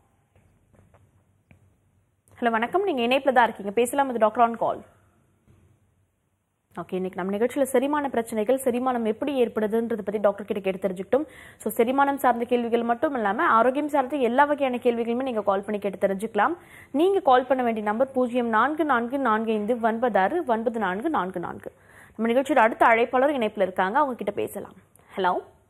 ஹலோ வணக்கம் நீங்க இணைப்பில் தான் இருக்கீங்க பேசலாம் இது டாக்டர் ஆன் கால் ஓகே இன்னைக்கு நம்ம நிகழ்ச்சியில் செரிமான பிரச்சனைகள் செரிமானம் எப்படி ஏற்படுதுன்றதை பத்தி டாக்டர் கிட்ட கேட்டு தெரிஞ்சுக்கிட்டோம் ஸோ செரிமானம் சார்ந்த கேள்விகள் மட்டும் இல்லாம ஆரோக்கியம் சார்ந்த எல்லா வகையான கேள்விகளுமே நீங்க கால் பண்ணி கேட்டு தெரிஞ்சுக்கலாம் நீங்க கால் பண்ண வேண்டிய நம்பர் பூஜ்ஜியம் நான்கு நான்கு நான்கு ஐந்து ஒன்பது ஆறு ஒன்பது நான்கு நான்கு நான்கு நம்ம நிகழ்ச்சியோட அடுத்த அழைப்பாளர் இணைப்பில் இருக்காங்க அவங்க கிட்ட பேசலாம் ஹலோ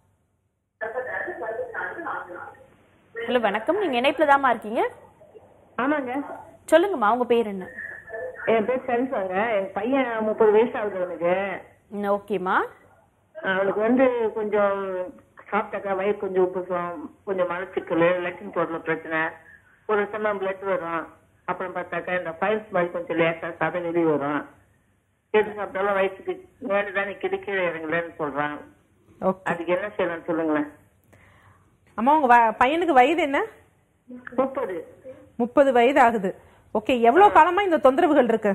ஹலோ வணக்கம் நீங்க இணைப்புல தாமா இருக்கீங்க ஆமாங்க சொல்லுங்கம்மா உங்க பேர் என்ன என் பேர் செல்சாங்க என் பையன் முப்பது வயசு ஆகுது அவனுக்கு ம், ஓகேம்மா அவளுக்கு வந்து கொஞ்சம் சாப்பிட்டாக்கா வயிறு கொஞ்சம் உப்புசம் கொஞ்சம் மலச்சிக்கல் லெட்டின் போடுற பிரச்சனை ஒரு சமயம் பிளட் வரும் அப்புறம் பார்த்தாக்கா இந்த ஃபைல்ஸ் மாதிரி கொஞ்சம் லேட்டா சதை வெளியே வரும் எது சாப்பிட்டாலும் வயிற்றுக்கு மேலதான் நிற்கிது கீழே இறங்கலன்னு சொல்றான் ஓகே அதுக்கு என்ன செய்யலாம் சொல்லுங்களேன் அம்மா உங்க வ- பையனுக்கு வயது என்ன முப்பது முப்பது வயது ஆகுது ஓகே எவ்வளவு காலமா இந்த தொந்தரவுகள் இருக்கு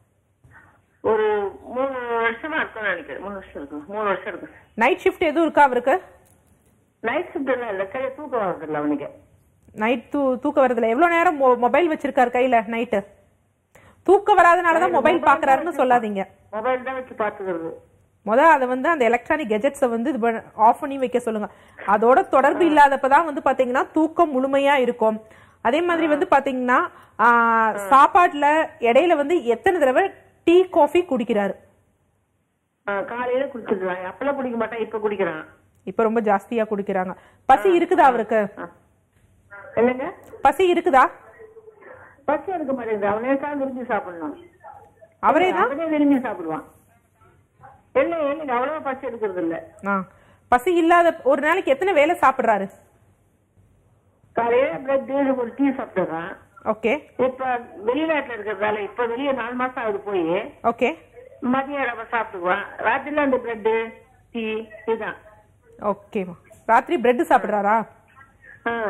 ஒரு மூணு வருஷமா இருக்கும்னு நினைக்கிறேன் மூணு வருஷம் இருக்கும் மூணு வருஷம் இருக்கும் நைட் ஷிஃப்ட் எதுவும் இருக்கா அவருக்கு நைட் ஷிஃப்ட் எல்லாம் இல்லை சரியா தூக்கம் வரதில்ல அவனுக்கு நைட் தூ தூக்கம் வரதுல எவ்வளவு நேரம் மொ- மொபைல் வச்சிருக்காரு கையில நைட்டு தூக்கம் வராதனாலதான் மொபைல் பாக்குறாருன்னு சொல்லாதீங்க மொபைல் தான் வச்சு பாத்துக்கிறது முத அதை வந்து அந்த எலக்ட்ரானிக் கெஜெட்ஸை வந்து இது ஆஃப் பண்ணி வைக்க சொல்லுங்க அதோட தொடர்பு இல்லாதப்பதான் வந்து பாத்தீங்கன்னா தூக்கம் முழுமையா இருக்கும் அதே மாதிரி வந்து பாத்தீங்கன்னா ஆ, சாப்பாட்டுல இடையில வந்து எத்தனை தடவை டீ காஃபி குடிக்கிறாரு ஆஹ் காலையில குடிச்சிடுறான் அப்பெல்லாம் குடிக்க மாட்டான் இப்ப குடிக்கிறான் இப்ப ரொம்ப ஜாஸ்தியா குடிக்கிறாங்க பசி இருக்குதா அவருக்கு என்னங்க பசி இருக்குதா பசி எடுக்க மாட்டேங்குது அவனே தான் விரும்பி சாப்பிடணும் அவரே தான் அவனே விரும்பி சாப்பிடுவான் இல்லை இல்லைங்க அவ்வளவா பசி எடுக்கிறது இல்ல ஆ. பசி இல்லாத ஒரு நாளைக்கு எத்தனை வேளை சாப்பிடுறாரு காலையில பிரெட் ஒரு டீ சாப்பிட்டுறான் ஓகே இப்ப வெளிநாட்டுல இருக்கிறதால இப்ப வெளியே நாலு மாசம் ஆகுது போய் ஓகே மதியம் நம்ம சாப்பிட்டுக்குவான் ராத்திரில அந்த பிரெட் டீ இதுதான் ஓகேம்மா ராத்திரி பிரெட் சாப்பிடுறாரா ஆஹ்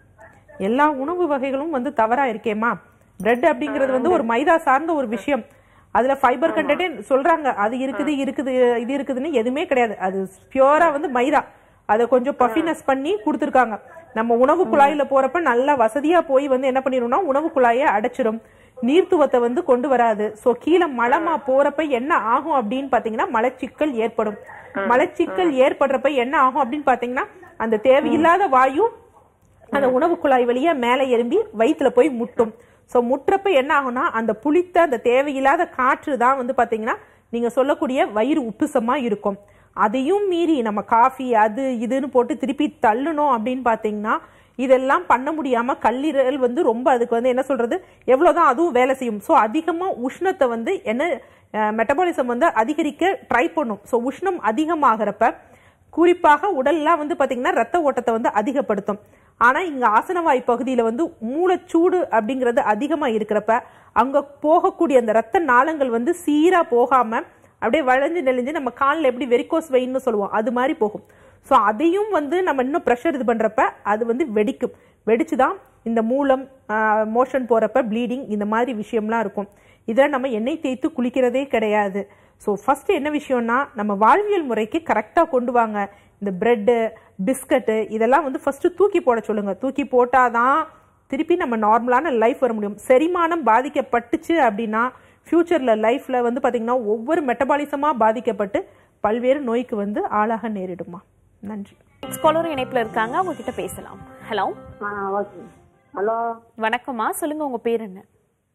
எல்லா உணவு வகைகளும் வந்து தவறா இருக்கேம்மா பிரெட் அப்படிங்கிறது வந்து ஒரு மைதா சார்ந்த ஒரு விஷயம் அதுல ஃபைபர் கண்டென்ட் சொல்றாங்க அது இருக்குது இருக்குது இது இருக்குதுன்னு எதுவுமே கிடையாது அது பியூரா வந்து மைதா அதை கொஞ்சம் பஃபினஸ் பண்ணி கொடுத்துருக்காங்க நம்ம உணவு குழாயில போறப்ப நல்லா வசதியா போய் வந்து என்ன பண்ணிடும்னா உணவு குழாயை அடைச்சிரும் நீர்த்துவத்தை வந்து கொண்டு வராது சோ கீழே மலமா போறப்ப என்ன ஆகும் அப்படின்னு பாத்தீங்கன்னா மலச்சிக்கல் ஏற்படும் மலச்சிக்கல் ஏற்படுறப்ப என்ன ஆகும் அப்படின்னு பாத்தீங்கன்னா அந்த தேவையில்லாத வாயு அந்த உணவு குழாய் வழியா மேலே எறும்பி வயித்துல போய் முட்டும் சோ முட்டுறப்ப என்ன ஆகும்னா அந்த புளித்த அந்த தேவையில்லாத காற்று தான் வந்து பாத்தீங்கன்னா நீங்க சொல்லக்கூடிய வயிறு உப்புசமா இருக்கும் அதையும் மீறி நம்ம காஃபி அது இதுன்னு போட்டு திருப்பி தள்ளணும் அப்படின்னு பாத்தீங்கன்னா இதெல்லாம் பண்ண முடியாம கல்லீரல் வந்து ரொம்ப அதுக்கு வந்து என்ன சொல்றது எவ்வளவுதான் அதுவும் வேலை செய்யும் சோ அதிகமா உஷ்ணத்தை வந்து என்ன மெட்டபாலிசம் வந்து அதிகரிக்க ட்ரை பண்ணும் சோ உஷ்ணம் அதிகமாகிறப்ப குறிப்பாக உடல்லாம் வந்து பாத்தீங்கன்னா ரத்த ஓட்டத்தை வந்து அதிகப்படுத்தும் ஆனா இங்க ஆசனவாய் பகுதியில வந்து மூளைச்சூடு அப்படிங்கிறது அதிகமா இருக்கிறப்ப அங்க போகக்கூடிய அந்த ரத்த நாளங்கள் வந்து சீரா போகாம அப்படியே வளைஞ்சு நெளிஞ்சு நம்ம காலில் எப்படி வெரிகோஸ் வெயின்னு சொல்லுவோம் அது மாதிரி போகும் ஸோ அதையும் வந்து நம்ம இன்னும் ப்ரெஷர் இது பண்றப்ப அது வந்து வெடிக்கும் வெடிச்சுதான் இந்த மூலம் மோஷன் போறப்ப ப்ளீடிங் இந்த மாதிரி விஷயம்லாம் இருக்கும் இதை நம்ம எண்ணெய் தேய்த்து குளிக்கிறதே கிடையாது ஸோ ஃபர்ஸ்ட் என்ன விஷயம்னா நம்ம வாழ்வியல் முறைக்கு கரெக்டாக கொண்டு வாங்க இந்த பிரெட்டு பிஸ்கட்டு இதெல்லாம் வந்து ஃபர்ஸ்ட் தூக்கி போட சொல்லுங்க தூக்கி போட்டாதான் திருப்பி நம்ம நார்மலான லைஃப் வர முடியும் செரிமானம் பாதிக்கப்பட்டுச்சு அப்படின்னா ஃபியூச்சர்ல லைஃப்ல வந்து பாத்தீங்கன்னா ஒவ்வொரு மெட்டபாலிசமா பாதிக்கப்பட்டு பல்வேறு நோய்க்கு வந்து ஆளாக நேரிடுமா நன்றி ஸ்காலரும் இணைப்புல இருக்காங்க அவங்க கிட்ட பேசலாம் ஹலோ ஆ ஓகே ஹலோ வணக்கம்மா சொல்லுங்க உங்க பேர் என்ன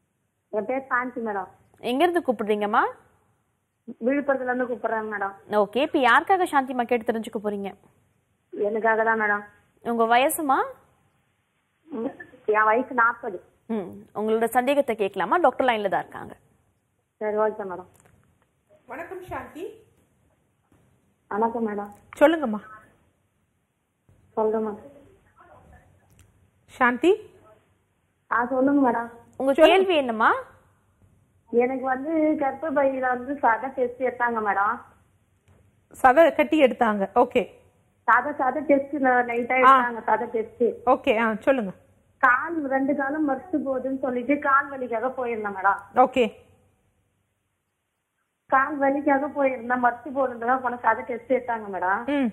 என் பேர் சாந்தி மேடம் எங்க இருந்து கூப்பிடுறீங்கம்மா விழுப்புரத்துல இருந்து கூப்பிடுறேன் மேடம் ஓகே இப்போ யாருக்காக சாந்திமா கேட்டு தெரிஞ்சுக்க போறீங்க எனக்காக தான் மேடம் உங்க வயசுமா ம், என் வயசு நாற்பது ம் உங்களோட சந்தேகத்தை கேட்கலாமா டாக்டர் லைன்ல தான் இருக்காங்க சரி ஓகே மேடம் வணக்கம் சாந்தி வணக்கம் மேடம் சொல்லுங்கம்மா சொல்றேன் மேடம் சாந்தி ஆ சொல்லுங்க மேடம் உங்க கேள்வி என்னம்மா எனக்கு வந்து கர்ப்பப்பையில வந்து சதை டெஸ்ட் எடுத்தாங்க மேடம் சதை கட்டி எடுத்தாங்க ஓகே சதை சதை டெஸ்ட் நைட்டா எடுத்தாங்க சதை டெஸ்ட் ஓகே ஆ சொல்லுங்க கால் ரெண்டு காலம் மறுத்து போகுதுன்னு சொல்லிட்டு கால் வலிக்காக போயிருந்தேன் மேடம் ஓகே கால் வலிக்காக போயிருந்தேன் மறுத்து போகுதுன்றதா போன சதை டெஸ்ட் எடுத்தாங்க மேடம் ம்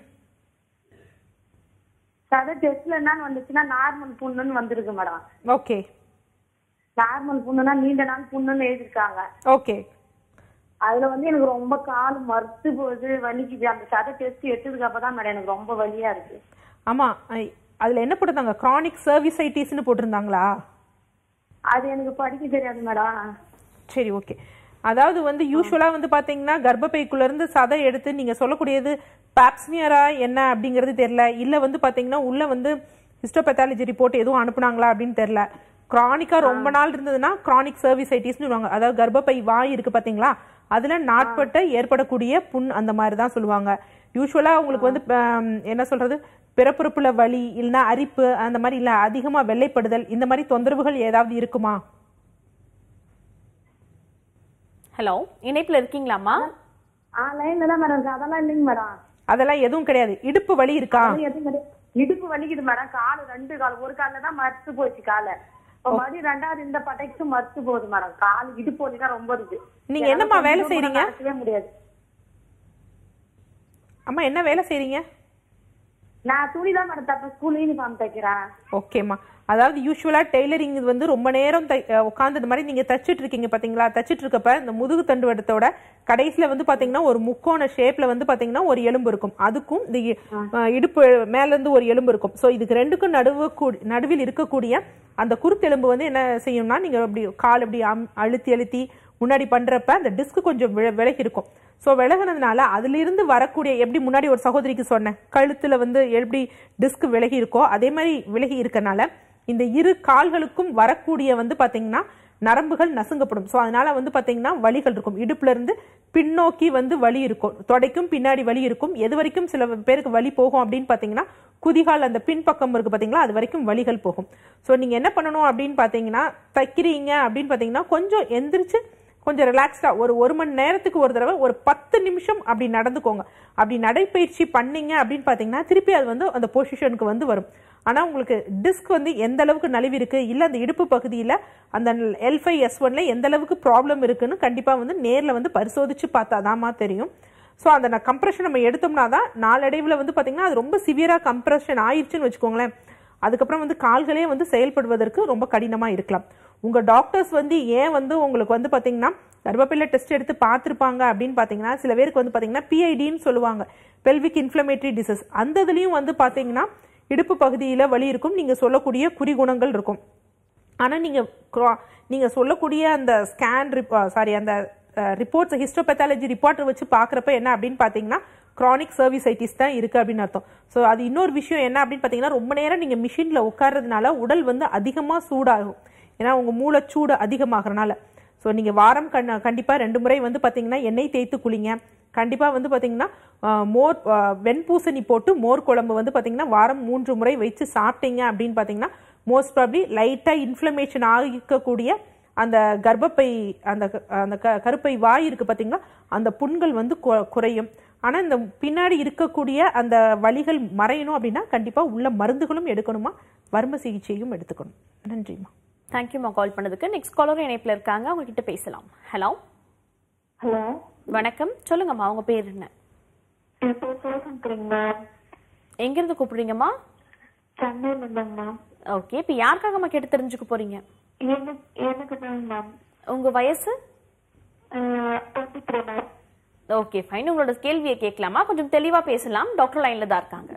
சதை டெஸ்ட்ல என்ன வந்துச்சுன்னா நார்மல் புண்ணுன்னு வந்திருக்கு மேடம் ஓகே நார்மல் புண்ணுனா நீண்ட நாள் புண்ணுன்னு எழுதிருக்காங்க ஓகே அதுல வந்து எனக்கு ரொம்ப கால் மறுத்து போகுது வலிக்குது அந்த சதை டெஸ்ட் எடுத்ததுக்கு அப்பதான் மேடம் எனக்கு ரொம்ப வலியா இருக்கு ஆமா ஐ- அதுல என்ன போட்டிருந்தாங்க கிரானிக் சர்வீசைட்டிஸ்னு போட்டிருந்தாங்களா அது எனக்கு படிக்க தெரியாது மேடம் சரி ஓகே அதாவது வந்து யூஸ்வலா வந்து பாத்தீங்கன்னா கர்ப்பப்பைக்குள்ள இருந்து சதை எடுத்து நீங்க சொல்லக்கூடியது பாப்ஸ்மியரா என்ன அப்படிங்கிறது தெரியல இல்ல வந்து பாத்தீங்கன்னா உள்ள வந்து ஹிஸ்டோபெத்தாலஜி ரிப்போர்ட் எதுவும் அனுப்புனாங்களா அப்படின்னு தெரியல கிரானிக்கா ரொம்ப நாள் இருந்ததுன்னா கிரானிக் சர்வீசைட்டிஸ்னு சொல்லுவாங்க அதாவது கர்ப்பப்பை வாய் இருக்கு பாத்தீங்களா அதுல நாட்பட்ட ஏற்படக்கூடிய புண் அந்த மாதிரி தான் சொல்லுவாங்க யூஸ்வலா உங்களுக்கு வந்து ஆம், என்ன சொல்றது பிறப்புறுப்புல வலி இல்லைன்னா அரிப்பு அந்த மாதிரி இல்ல அதிகமா வெள்ளைப்படுதல் இந்த மாதிரி தொந்தரவுகள் ஏதாவது இருக்குமா ஹலோ இணைப்புல இருக்கீங்களாம்மா ஆ லைன்ல தான் மேடம் இருக்கு அதெல்லாம் இல்லைங்க மேடம் அதெல்லாம் எதுவும் கிடையாது இடுப்பு வலி இருக்கா அது எதுவும் கிடையாது. இடுப்பு வலிக்குது மேடம் காலு ரெண்டு கால் ஒரு கால்ல தான் மறுத்து போச்சு காலை இப்ப மறுபடியும் ரெண்டாவது இந்த பட்டைக்கும் மறுத்து போகுது மேடம் கால் இடுப்பு வலி தான் ரொம்ப இருக்கு நீங்க என்னம்மா வேலை செய்றீங்க? நடக்கவே முடியாது அம்மா என்ன வேலை செய்றீங்க நான் துணி தான் மேடம் தப்ப ஸ்கூல் யூனிஃபார்ம் தைக்கிறேன் ஓகேம்மா அதாவது யூஸ்வலா டெய்லரிங் இது வந்து ரொம்ப நேரம் தை உட்காந்து இந்த மாதிரி நீங்க தச்சிட்டு இருக்கீங்க பாத்தீங்களா தச்சிட்டு இருக்கப்ப இந்த முதுகு தண்டு வட்டத்தோட கடைசியில வந்து பாத்தீங்கன்னா ஒரு முக்கோண ஷேப்ல வந்து பாத்தீங்கன்னா ஒரு எலும்பு இருக்கும் அதுக்கும் இந்த இ- அஹ் இடுப்பு மேல இருந்து ஒரு எலும்பு இருக்கும் சோ இதுக்கு ரெண்டுக்கும் நடுவு கூடி- நடுவில் இருக்கக்கூடிய அந்த குருத்தெலும்பு வந்து என்ன செய்யும்னா நீங்க அப்படி கால் அப்படி அம்- அழுத்தி அழுத்தி முன்னாடி பண்றப்ப அந்த டிஸ்க் கொஞ்சம் வி- விலகி இருக்கும் ஸோ விலகுனதுனால அதிலிருந்து வரக்கூடிய எப்படி முன்னாடி ஒரு சகோதரிக்கு சொன்னேன் கழுத்துல வந்து எப்படி டிஸ்க் விலகி இருக்கோ அதே மாதிரி விலகி இருக்கனால இந்த இரு கால்களுக்கும் வரக்கூடிய வந்து பாத்தீங்கன்னா நரம்புகள் நசுங்கப்படும் ஸோ அதனால வந்து பாத்தீங்கன்னா வலிகள் இருக்கும் இடுப்புல இருந்து பின்னோக்கி வந்து வலி இருக்கும் தொடைக்கும் பின்னாடி வலி இருக்கும் எது வரைக்கும் சில பேருக்கு வலி போகும் அப்படின்னு பாத்தீங்கன்னா குதிகால் அந்த பின்பக்கம் இருக்கு பாத்தீங்களா அது வரைக்கும் வலிகள் போகும் ஸோ நீங்க என்ன பண்ணணும் அப்படின்னு பாத்தீங்கன்னா தைக்கிறீங்க அப்படின்னு பாத்தீங்கன்னா கொஞ்சம் எந்திரிச்சு கொஞ்சம் ரிலாக்ஸ்டா ஒரு ஒரு மணி நேரத்துக்கு ஒரு தடவை ஒரு பத்து நிமிஷம் அப்படி நடந்துக்கோங்க அப்படி நடைப்பயிற்சி பண்ணீங்க அப்படின்னு பாத்தீங்கன்னா திருப்பி அது வந்து அந்த பொசிஷனுக்கு வந்து வரும் ஆனா உங்களுக்கு டிஸ்க் வந்து எந்த அளவுக்கு நலிவு இருக்கு இல்ல அந்த இடுப்பு பகுதியில அந்த எல் ஃபைவ் எஸ் ஒன்ல எந்த அளவுக்கு ப்ராப்ளம் இருக்குன்னு கண்டிப்பா வந்து நேர்ல வந்து பரிசோதிச்சு பார்த்தாதாம்மா தெரியும் ஸோ அந்த நான் கம்ப்ரெஷன் நம்ம எடுத்தோம்னா தான் நாளடைவில் வந்து பார்த்தீங்கன்னா அது ரொம்ப சிவியராக கம்ப்ரெஷன் ஆயிடுச்சுன்னு வச்சுக்கோங்களேன் அதுக்கப்புறம் வந்து கால்களே வந்து செயல்படுவதற்கு ரொம்ப கடினமாக இருக்கலாம் உங்கள் டாக்டர்ஸ் வந்து ஏன் வந்து உங்களுக்கு வந்து பார்த்தீங்கன்னா கர்ப்பப்பையில டெஸ்ட் எடுத்து பார்த்துருப்பாங்க அப்படின்னு பார்த்தீங்கன்னா சில பேருக்கு வந்து பார்த்தீங்கன்னா பிஐடின்னு சொல்லுவாங்க பெல்விக் இன்ஃப்ளமேட்டரி டிசஸ் அந்த இதுலேயும் வந்து பார்த்தீங்கன்னா இடுப்பு பகுதியில் வலி இருக்கும் நீங்கள் சொல்லக்கூடிய குறிகுணங்கள் இருக்கும் ஆனால் நீங்கள் நீங்கள் சொல்லக்கூடிய அந்த ஸ்கேன் சாரி அந்த ரிப்போர்ட்ஸ் ஹிஸ்டோபெத்தாலஜி ரிப்போர்ட்டை வச்சு பார்க்குறப்ப என்ன அப்படின்னு பார்த்தீங்கன்னா chronic சர்வீசைட்டிஸ் தான் இருக்குது அப்படின்னு அர்த்தம் ஸோ அது இன்னொரு விஷயம் என்ன அப்படின்னு பார்த்தீங்கன்னா ரொம்ப நேரம் நீங்கள் மிஷினில் உட்கார்றதுனால உடல் வந்து அதிகமாக சூடாகும் ஏன்னா உங்கள் மூளை சூடு அதிகமாகறனால ஸோ நீங்கள் வாரம் கண் கண்டிப்பாக ரெண்டு முறை வந்து பார்த்தீங்கன்னா எண்ணெய் தேய்த்து குளிங்க கண்டிப்பாக வந்து பார்த்தீங்கன்னா ஆஹ், மோர் ஆஹ், வெண்பூசணி போட்டு மோர் குழம்பு வந்து பார்த்தீங்கன்னா வாரம் மூன்று முறை வச்சு சாப்பிட்டீங்க அப்படின்னு பார்த்தீங்கன்னா மோஸ்ட் ப்ராப்ளி லைட்டாக இன்ஃப்ளமேஷன் ஆகிக்கக்கூடிய அந்த கர்ப்பப்பை அந்த க- அந்த க- கருப்பை வாய் இருக்கு பார்த்தீங்களா அந்த புண்கள் வந்து கு- குறையும் ஆனால் இந்த பின்னாடி இருக்கக்கூடிய அந்த வலிகள் மறையணும் அப்படின்னா கண்டிப்பாக உள்ள மருந்துகளும் எடுக்கணுமா வர்ம சிகிச்சையும் எடுத்துக்கணும் நன்றிம்மா தேங்க்யூமா கால் பண்ணதுக்கு நெக்ஸ்ட் காலரும் இணைப்புல இருக்காங்க அவங்க கிட்ட பேசலாம் ஹலோ ஹலோ வணக்கம் சொல்லுங்கம்மா உங்க பேர் என்ன என் பேர் சிவசங்கரிங்க எங்க இருந்து கூப்பிடுறீங்கம்மா சென்னையில இருந்தேங்க மேம் ஓகே இப்போ யாருக்காகம்மா கேட்டு தெரிஞ்சுக்க போறீங்க எனக்கு எனக்கு தாங்க மேம் உங்க வயசு twenty three ma'am okay fine உங்களோட கேள்வியை கேட்கலாமா கொஞ்சம் தெளிவா பேசலாம் டாக்டர் லைன்ல தான் இருக்காங்க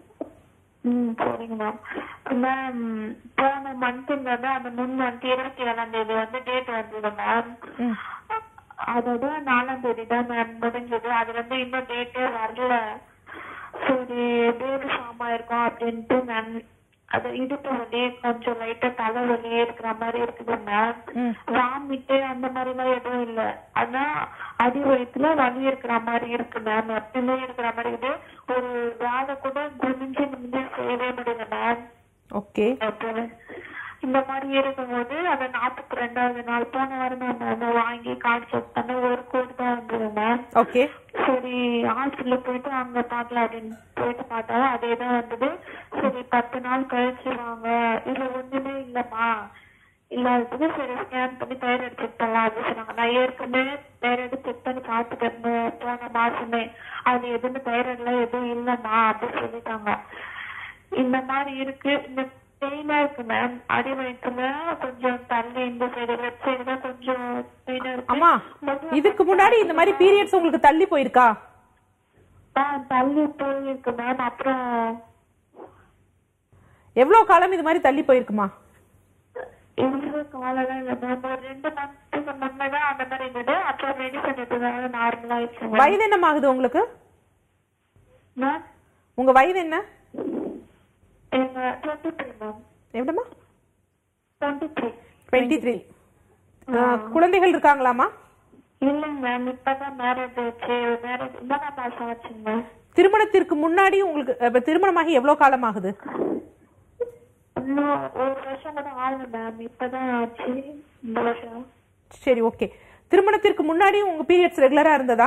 ம் சரிங்க மேம் மேம் போன மந்த் வந்து அந்த முன் மந்த் இருபத்தி ஏழாம் தேதி வந்து டேட் வந்தது மேம் அதோட நாலாம் தேதி தான் மேம் முடிஞ்சது அது வந்து இன்னும் டேட்டே வரல சரி பேபி ஃபார்ம் ஆயிருக்கோம் அப்படின்ட்டு மேம் அது இடுப்பு வலி கொஞ்சம் லைட்டா தலை வலி இருக்கிற மாதிரி இருக்குது மேம் வாமிட்டு அந்த மாதிரி எல்லாம் எதுவும் இல்ல ஆனா அடி வயிற்றுல வலி இருக்கிற மாதிரி இருக்கு மேம் எப்பவுமே இருக்கிற மாதிரி இருக்குது ஒரு வேலை கூட குனிஞ்சு நிமிஞ்சு செய்யவே முடியல மேம் ஓகே எப்பவுமே இந்த மாதிரி இருக்கும்போது அந்த நாற்பத்தி ரெண்டாவது நாள் போன வாரம் நான் வாங்கி கார்டு செக் பண்ண ஒரு கோடு தான் இருந்தது மேம் ஓகே சரி ஹாஸ்பிட்டல் போயிட்டு அங்க பாக்கலாம் அப்படின்னு போயிட்டு பார்த்தா அதே தான் வந்தது சரி பத்து நாள் கழிச்சு வாங்க இதுல ஒண்ணுமே இல்லம்மா இல்லாததுக்கு சரி ஸ்கேன் பண்ணி தைராய்டு செக் பண்ணலாம் அப்படின்னு சொன்னாங்க நான் ஏற்கனவே தைராய்டு செக் பண்ணி பார்த்துட்டேன் போன மாசமே அது எதுவும் தைராய்டுல எதுவும் இல்லம்மா அப்படின்னு சொல்லிட்டாங்க இந்த மாதிரி இருக்கு இந்த பெயினா இருக்கு மேம் அடி வயிற்றுல கொஞ்சம் தள்ளி இந்த சைடு லெஃப்ட் சைடு தான் கொஞ்சம் பெயினா இருக்கு அம்மா இதுக்கு முன்னாடி இந்த மாதிரி பீரியட்ஸ் உங்களுக்கு தள்ளி போயிருக்கா ஆ, தள்ளி போயிருக்கு மேம் அப்புறம் எவ்வளவு காலம் இது மாதிரி தள்ளி போயிருக்குமா இவ்வளவு காலம் இல்ல மேம் ஒரு ரெண்டு மந்த்துக்கு முன்னதான் அந்த மாதிரி இருந்தது அப்புறம் மெடிசன் எடுத்ததால நார்மலா ஆயிடுச்சு மேம் வயது என்ன ஆகுது உங்களுக்கு மேம் உங்க வயது என்ன எங்க டுவெண்ட்டி த்ரீ மேம் எப்படிமா டுவெண்ட்டி த்ரீ டுவெண்ட்டி த்ரீ குழந்தைகள் இருக்காங்களாமா இல்லைங்க மேம் இப்பதான் மேரேஜ் ஆச்சு மேரேஜ் ஒன்பதாம் மாசம் ஆச்சுங்க மேம் திருமணத்திற்கு முன்னாடி உங்களுக்கு இப்ப திருமணமாகி எவ்வளவு காலம் ஆகுது இன்னும் ஒரு வருஷம் கூட ஆகல மேம் இப்பதான் ஆச்சு இந்த வருஷம் சரி ஓகே திருமணத்திற்கு முன்னாடி உங்க பீரியட்ஸ் ரெகுலரா இருந்ததா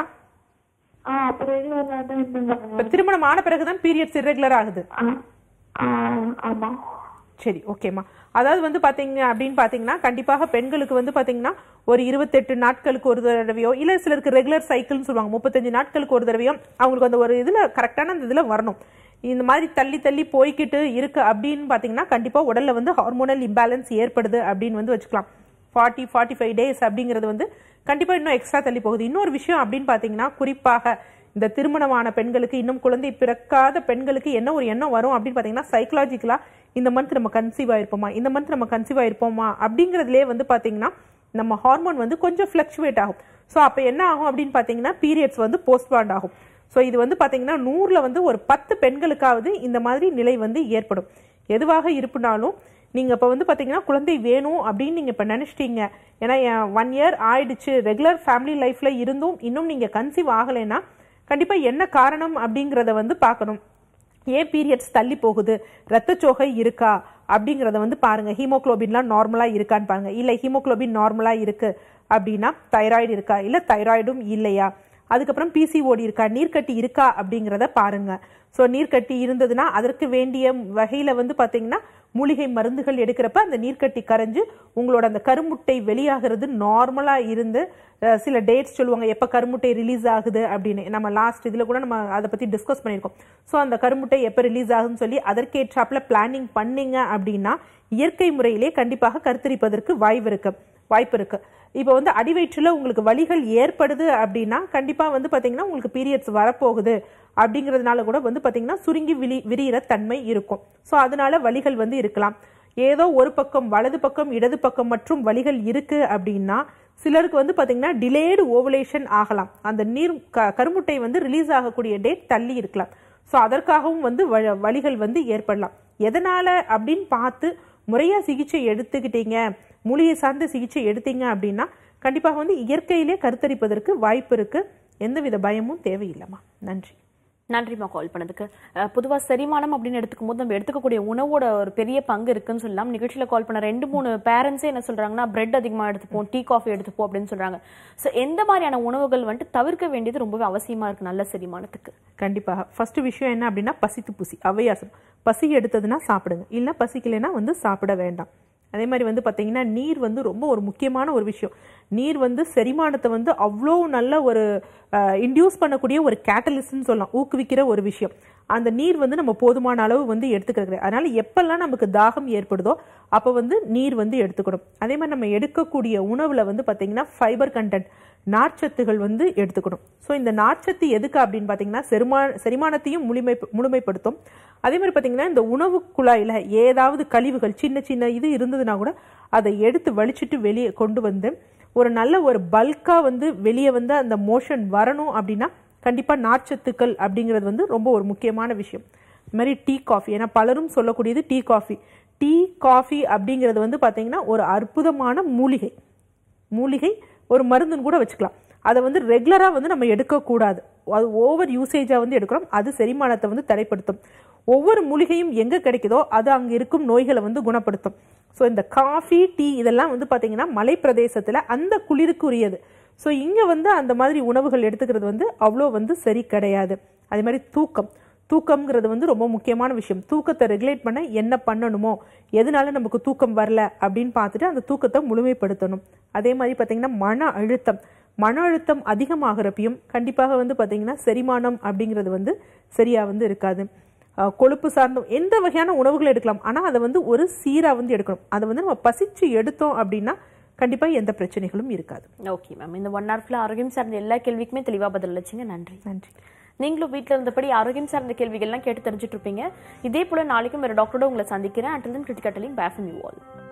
ஆ அப்புறம் ரெகுலரா தான் இருந்துங்க இப்ப மேம் திருமணம் ஆன பிறகுதான் பீரியட்ஸ் irregular ஆகுது ஆ ஆ, ஆமா சரி ஓகேம்மா அதாவது வந்து பாத்தீங்க அப்படின்னு பாத்தீங்கன்னா கண்டிப்பாக பெண்களுக்கு வந்து பாத்தீங்கன்னா ஒரு இருபத்தெட்டு நாட்களுக்கு ஒரு தடவையோ இல்ல சிலருக்கு ரெகுலர் சைக்கிள்னு சொல்லுவாங்க முப்பத்தஞ்சு நாட்களுக்கு ஒரு தடவையோ அவங்களுக்கு அந்த ஒரு இதுல கரெக்டான அந்த இதுல வரணும் இந்த மாதிரி தள்ளி தள்ளி போய்க்கிட்டு இருக்கு அப்படின்னு பாத்தீங்கன்னா கண்டிப்பா உடல்ல வந்து ஹார்மோனல் இம்பேலன்ஸ் ஏற்படுது அப்படின்னு வந்து வச்சுக்கலாம் ஃபார்ட்டி ஃபார்ட்டி ஃபைவ் டேஸ் அப்படிங்கிறது வந்து கண்டிப்பா இன்னும் எக்ஸ்ட்ரா தள்ளி போகுது இன்னொரு விஷயம் அப்படின்னு பாத்தீங்கன்னா குறிப்பாக இந்த திருமணமான பெண்களுக்கு இன்னும் குழந்தை பிறக்காத பெண்களுக்கு என்ன ஒரு எண்ணம் வரும் அப்படின்னு பாத்தீங்கன்னா சைக்கலாஜிக்கலா இந்த மந்த் நம்ம கன்சீவ் ஆயிருப்போமா இந்த மந்த் நம்ம கன்சீவ் ஆயிருப்போமா அப்படிங்கறதுலயே வந்து பாத்தீங்கன்னா நம்ம ஹார்மோன் வந்து கொஞ்சம் ஃபிளக்சுவேட் ஆகும் ஸோ அப்போ என்ன ஆகும் அப்படின்னு பார்த்தீங்கன்னா பீரியட்ஸ் வந்து போஸ்ட்பாண்ட் ஆகும் ஸோ இது வந்து பார்த்தீங்கன்னா நூறுல வந்து ஒரு பத்து பெண்களுக்காவது இந்த மாதிரி நிலை வந்து ஏற்படும் எதுவாக இருப்பினாலும் நீங்க இப்போ வந்து பார்த்தீங்கன்னா குழந்தை வேணும் அப்படின்னு நீங்க இப்போ நினைச்சிட்டீங்க ஏன்னா ஒன் இயர் ஆயிடுச்சு ரெகுலர் ஃபேமிலி லைஃப்ல இருந்தும் இன்னும் நீங்க கன்சீவ் ஆகலைன்னா கண்டிப்பா என்ன காரணம் அப்படிங்கறத வந்து பார்க்கணும் ஏன் பீரியட்ஸ் தள்ளி போகுது ரத்தச்சோகை இருக்கா அப்படிங்கறத வந்து பாருங்க ஹீமோகுளோபின்லாம் நார்மலா இருக்கான்னு பாருங்க இல்ல ஹீமோகுளோபின் நார்மலா இருக்கு அப்படின்னா தைராய்டு இருக்கா இல்ல தைராய்டும் இல்லையா அதுக்கப்புறம் பிசிஓடி இருக்கா நீர்க்கட்டி இருக்கா அப்படிங்கறத பாருங்க ஸோ நீர்க்கட்டி இருந்ததுன்னா அதற்கு வேண்டிய வகையில வந்து பாத்தீங்கன்னா மூலிகை மருந்துகள் எடுக்கிறப்ப அந்த நீர்க்கட்டி கரைஞ்சு உங்களோட அந்த கருமுட்டை வெளியாகிறது நார்மலா இருந்து அஹ், சில டேட்ஸ் சொல்லுவாங்க எப்ப கருமுட்டை ரிலீஸ் ஆகுது அப்படின்னு நம்ம லாஸ்ட் இதுல கூட நம்ம அதை பத்தி டிஸ்கஸ் பண்ணியிருக்கோம் ஸோ அந்த கருமுட்டை எப்ப ரிலீஸ் ஆகுதுன்னு சொல்லி அதற்கேற்றாப்புல பிளானிங் பண்ணீங்க அப்படின்னா இயற்கை முறையிலே கண்டிப்பாக கருத்தரிப்பதற்கு வாய்ப்பு இருக்கு வாய்ப்பு இருக்கு இப்போ வந்து அடிவயிற்றுல உங்களுக்கு வலிகள் ஏற்படுது அப்படின்னா கண்டிப்பா வந்து பாத்தீங்கன்னா உங்களுக்கு பீரியட்ஸ் வரப்போகுது அப்படிங்கறதுனால கூட வந்து பாத்தீங்கன்னா சுருங்கி விரி விரியிற தன்மை இருக்கும் ஸோ அதனால வலிகள் வந்து இருக்கலாம் ஏதோ ஒரு பக்கம் வலது பக்கம் இடது பக்கம் மற்றும் வலிகள் இருக்கு அப்படின்னா சிலருக்கு வந்து பாத்தீங்கன்னா டிலேடு ஓவலேஷன் ஆகலாம் அந்த நீர் க- கருமுட்டை வந்து ரிலீஸ் ஆகக்கூடிய டேட் தள்ளி இருக்கலாம் ஸோ அதற்காகவும் வந்து வ- வலிகள் வந்து ஏற்படலாம் எதனால அப்படின்னு பார்த்து முறையா சிகிச்சை எடுத்துக்கிட்டீங்க மூலிகை சார்ந்த சிகிச்சை எடுத்தீங்க அப்படின்னா கண்டிப்பாக வந்து இயற்கையிலே கருத்தரிப்பதற்கு வாய்ப்பு இருக்கு எந்தவித பயமும் தேவையில்லைம்மா நன்றி நன்றிம்மா கால் பண்ணதுக்கு அஹ், பொதுவா செரிமானம் அப்படின்னு எடுத்துக்கும் போது நம்ம எடுத்துக்கக்கூடிய உணவோட ஒரு பெரிய பங்கு இருக்குன்னு சொல்லலாம் நிகழ்ச்சியில கால் பண்ண ரெண்டு மூணு பேரண்ட்ஸே என்ன சொல்றாங்கன்னா பிரெட் அதிகமா எடுத்துப்போம் டீ காஃபி எடுத்துப்போம் அப்படின்னு சொல்றாங்க சோ எந்த மாதிரியான உணவுகள் வந்துட்டு தவிர்க்க வேண்டியது ரொம்பவே அவசியமா இருக்கு நல்ல செரிமானத்துக்கு கண்டிப்பாக ஃபர்ஸ்ட் விஷயம் என்ன அப்படின்னா பசித்து புசி அவ்வையாசம் பசி எடுத்ததுன்னா சாப்பிடுங்க இல்ல பசிக்கலைன்னா வந்து சாப்பிட வேண்டாம் அதே மாதிரி வந்து பாத்தீங்கன்னா நீர் வந்து ரொம்ப ஒரு முக்கியமான ஒரு விஷயம் நீர் வந்து செரிமானத்தை வந்து அவ்வளோ நல்ல ஒரு இன்டியூஸ் பண்ணக்கூடிய ஒரு கேட்டலிஸ்ட்னு சொல்லலாம் ஊக்குவிக்கிற ஒரு விஷயம் அந்த நீர் வந்து நம்ம போதுமான அளவு வந்து எடுத்துக்கிறது அதனால எப்பெல்லாம் நமக்கு தாகம் ஏற்படுதோ அப்போ வந்து நீர் வந்து எடுத்துக்கணும் அதே மாதிரி நம்ம எடுக்கக்கூடிய உணவுல வந்து பாத்தீங்கன்னா ஃபைபர் கண்டென்ட் நார்ச்சத்துகள் வந்து எடுத்துக்கணும் ஸோ இந்த நார்ச்சத்து எதுக்கு அப்படின்னு பார்த்தீங்கன்னா செரிமா செரிமானத்தையும் முழுமை முழுமைப்படுத்தும் அதே மாதிரி பார்த்தீங்கன்னா இந்த உணவு குழாயில் ஏதாவது கழிவுகள் சின்ன சின்ன இது இருந்ததுன்னா கூட அதை எடுத்து வலிச்சிட்டு வெளியே கொண்டு வந்து ஒரு நல்ல ஒரு பல்கா வந்து வெளியே வந்து அந்த மோஷன் வரணும் அப்படின்னா கண்டிப்பாக நார்ச்சத்துக்கள் அப்படிங்கிறது வந்து ரொம்ப ஒரு முக்கியமான விஷயம் இது மாதிரி டீ காஃபி ஏன்னா பலரும் சொல்லக்கூடியது டீ காஃபி டீ காஃபி அப்படிங்கிறது வந்து பார்த்தீங்கன்னா ஒரு அற்புதமான மூலிகை மூலிகை ஒரு மருந்துன்னு கூட வச்சுக்கலாம் அதை வந்து ரெகுலரா வந்து நம்ம எடுக்கக்கூடாது அது ஓவர் யூசேஜா வந்து எடுக்கிறோம் அது செரிமானத்தை வந்து தடைப்படுத்தும் ஒவ்வொரு மூலிகையும் எங்க கிடைக்குதோ அது அங்க இருக்கும் நோய்களை வந்து குணப்படுத்தும் ஸோ இந்த காஃபி டீ இதெல்லாம் வந்து பாத்தீங்கன்னா மலை பிரதேசத்துல அந்த குளிருக்கு உரியது ஸோ இங்க வந்து அந்த மாதிரி உணவுகள் எடுத்துக்கிறது வந்து அவ்வளோ வந்து சரி கிடையாது அதே மாதிரி தூக்கம் தூக்கம்ங்கிறது வந்து ரொம்ப முக்கியமான விஷயம் தூக்கத்தை ரெகுலேட் பண்ண என்ன பண்ணணுமோ எதனால நமக்கு தூக்கம் வரல அப்படின்னு பார்த்துட்டு அந்த தூக்கத்தை முழுமைப்படுத்தணும் அதே மாதிரி பார்த்தீங்கன்னா மன அழுத்தம் மன அழுத்தம் அதிகமாகிறப்பையும் கண்டிப்பாக வந்து பார்த்தீங்கன்னா செரிமானம் அப்படிங்கிறது வந்து சரியா வந்து இருக்காது அஹ் கொழுப்பு சார்ந்த எந்த வகையான உணவுகள் எடுக்கலாம் ஆனால் அதை வந்து ஒரு சீரா வந்து எடுக்கணும் அதை வந்து நம்ம பசிச்சு எடுத்தோம் அப்படின்னா கண்டிப்பா எந்த பிரச்சனைகளும் இருக்காது ஓகே மேம் இந்த ஒன் ஹவர் ஃபுல்லாக ஆரோக்கியம் சார்ந்த எல்லா கேள்விக்குமே தெளிவா பதில் அளிச்சிங்க நன்றி நன்றி நீங்களும் வீட்டில் இருந்தபடி ஆரோக்கியம் சார்ந்த கேள்விகள்லாம் கேட்டு தெரிஞ்சுட்டு இருப்பீங்க இதே போல நாளைக்கும் வேறு டாக்டரோட உங்களை சந்திக்கிறேன் அண்டில் தன் கிரிட்டிகட்டலிங் பேஃபன் யூ ஆல்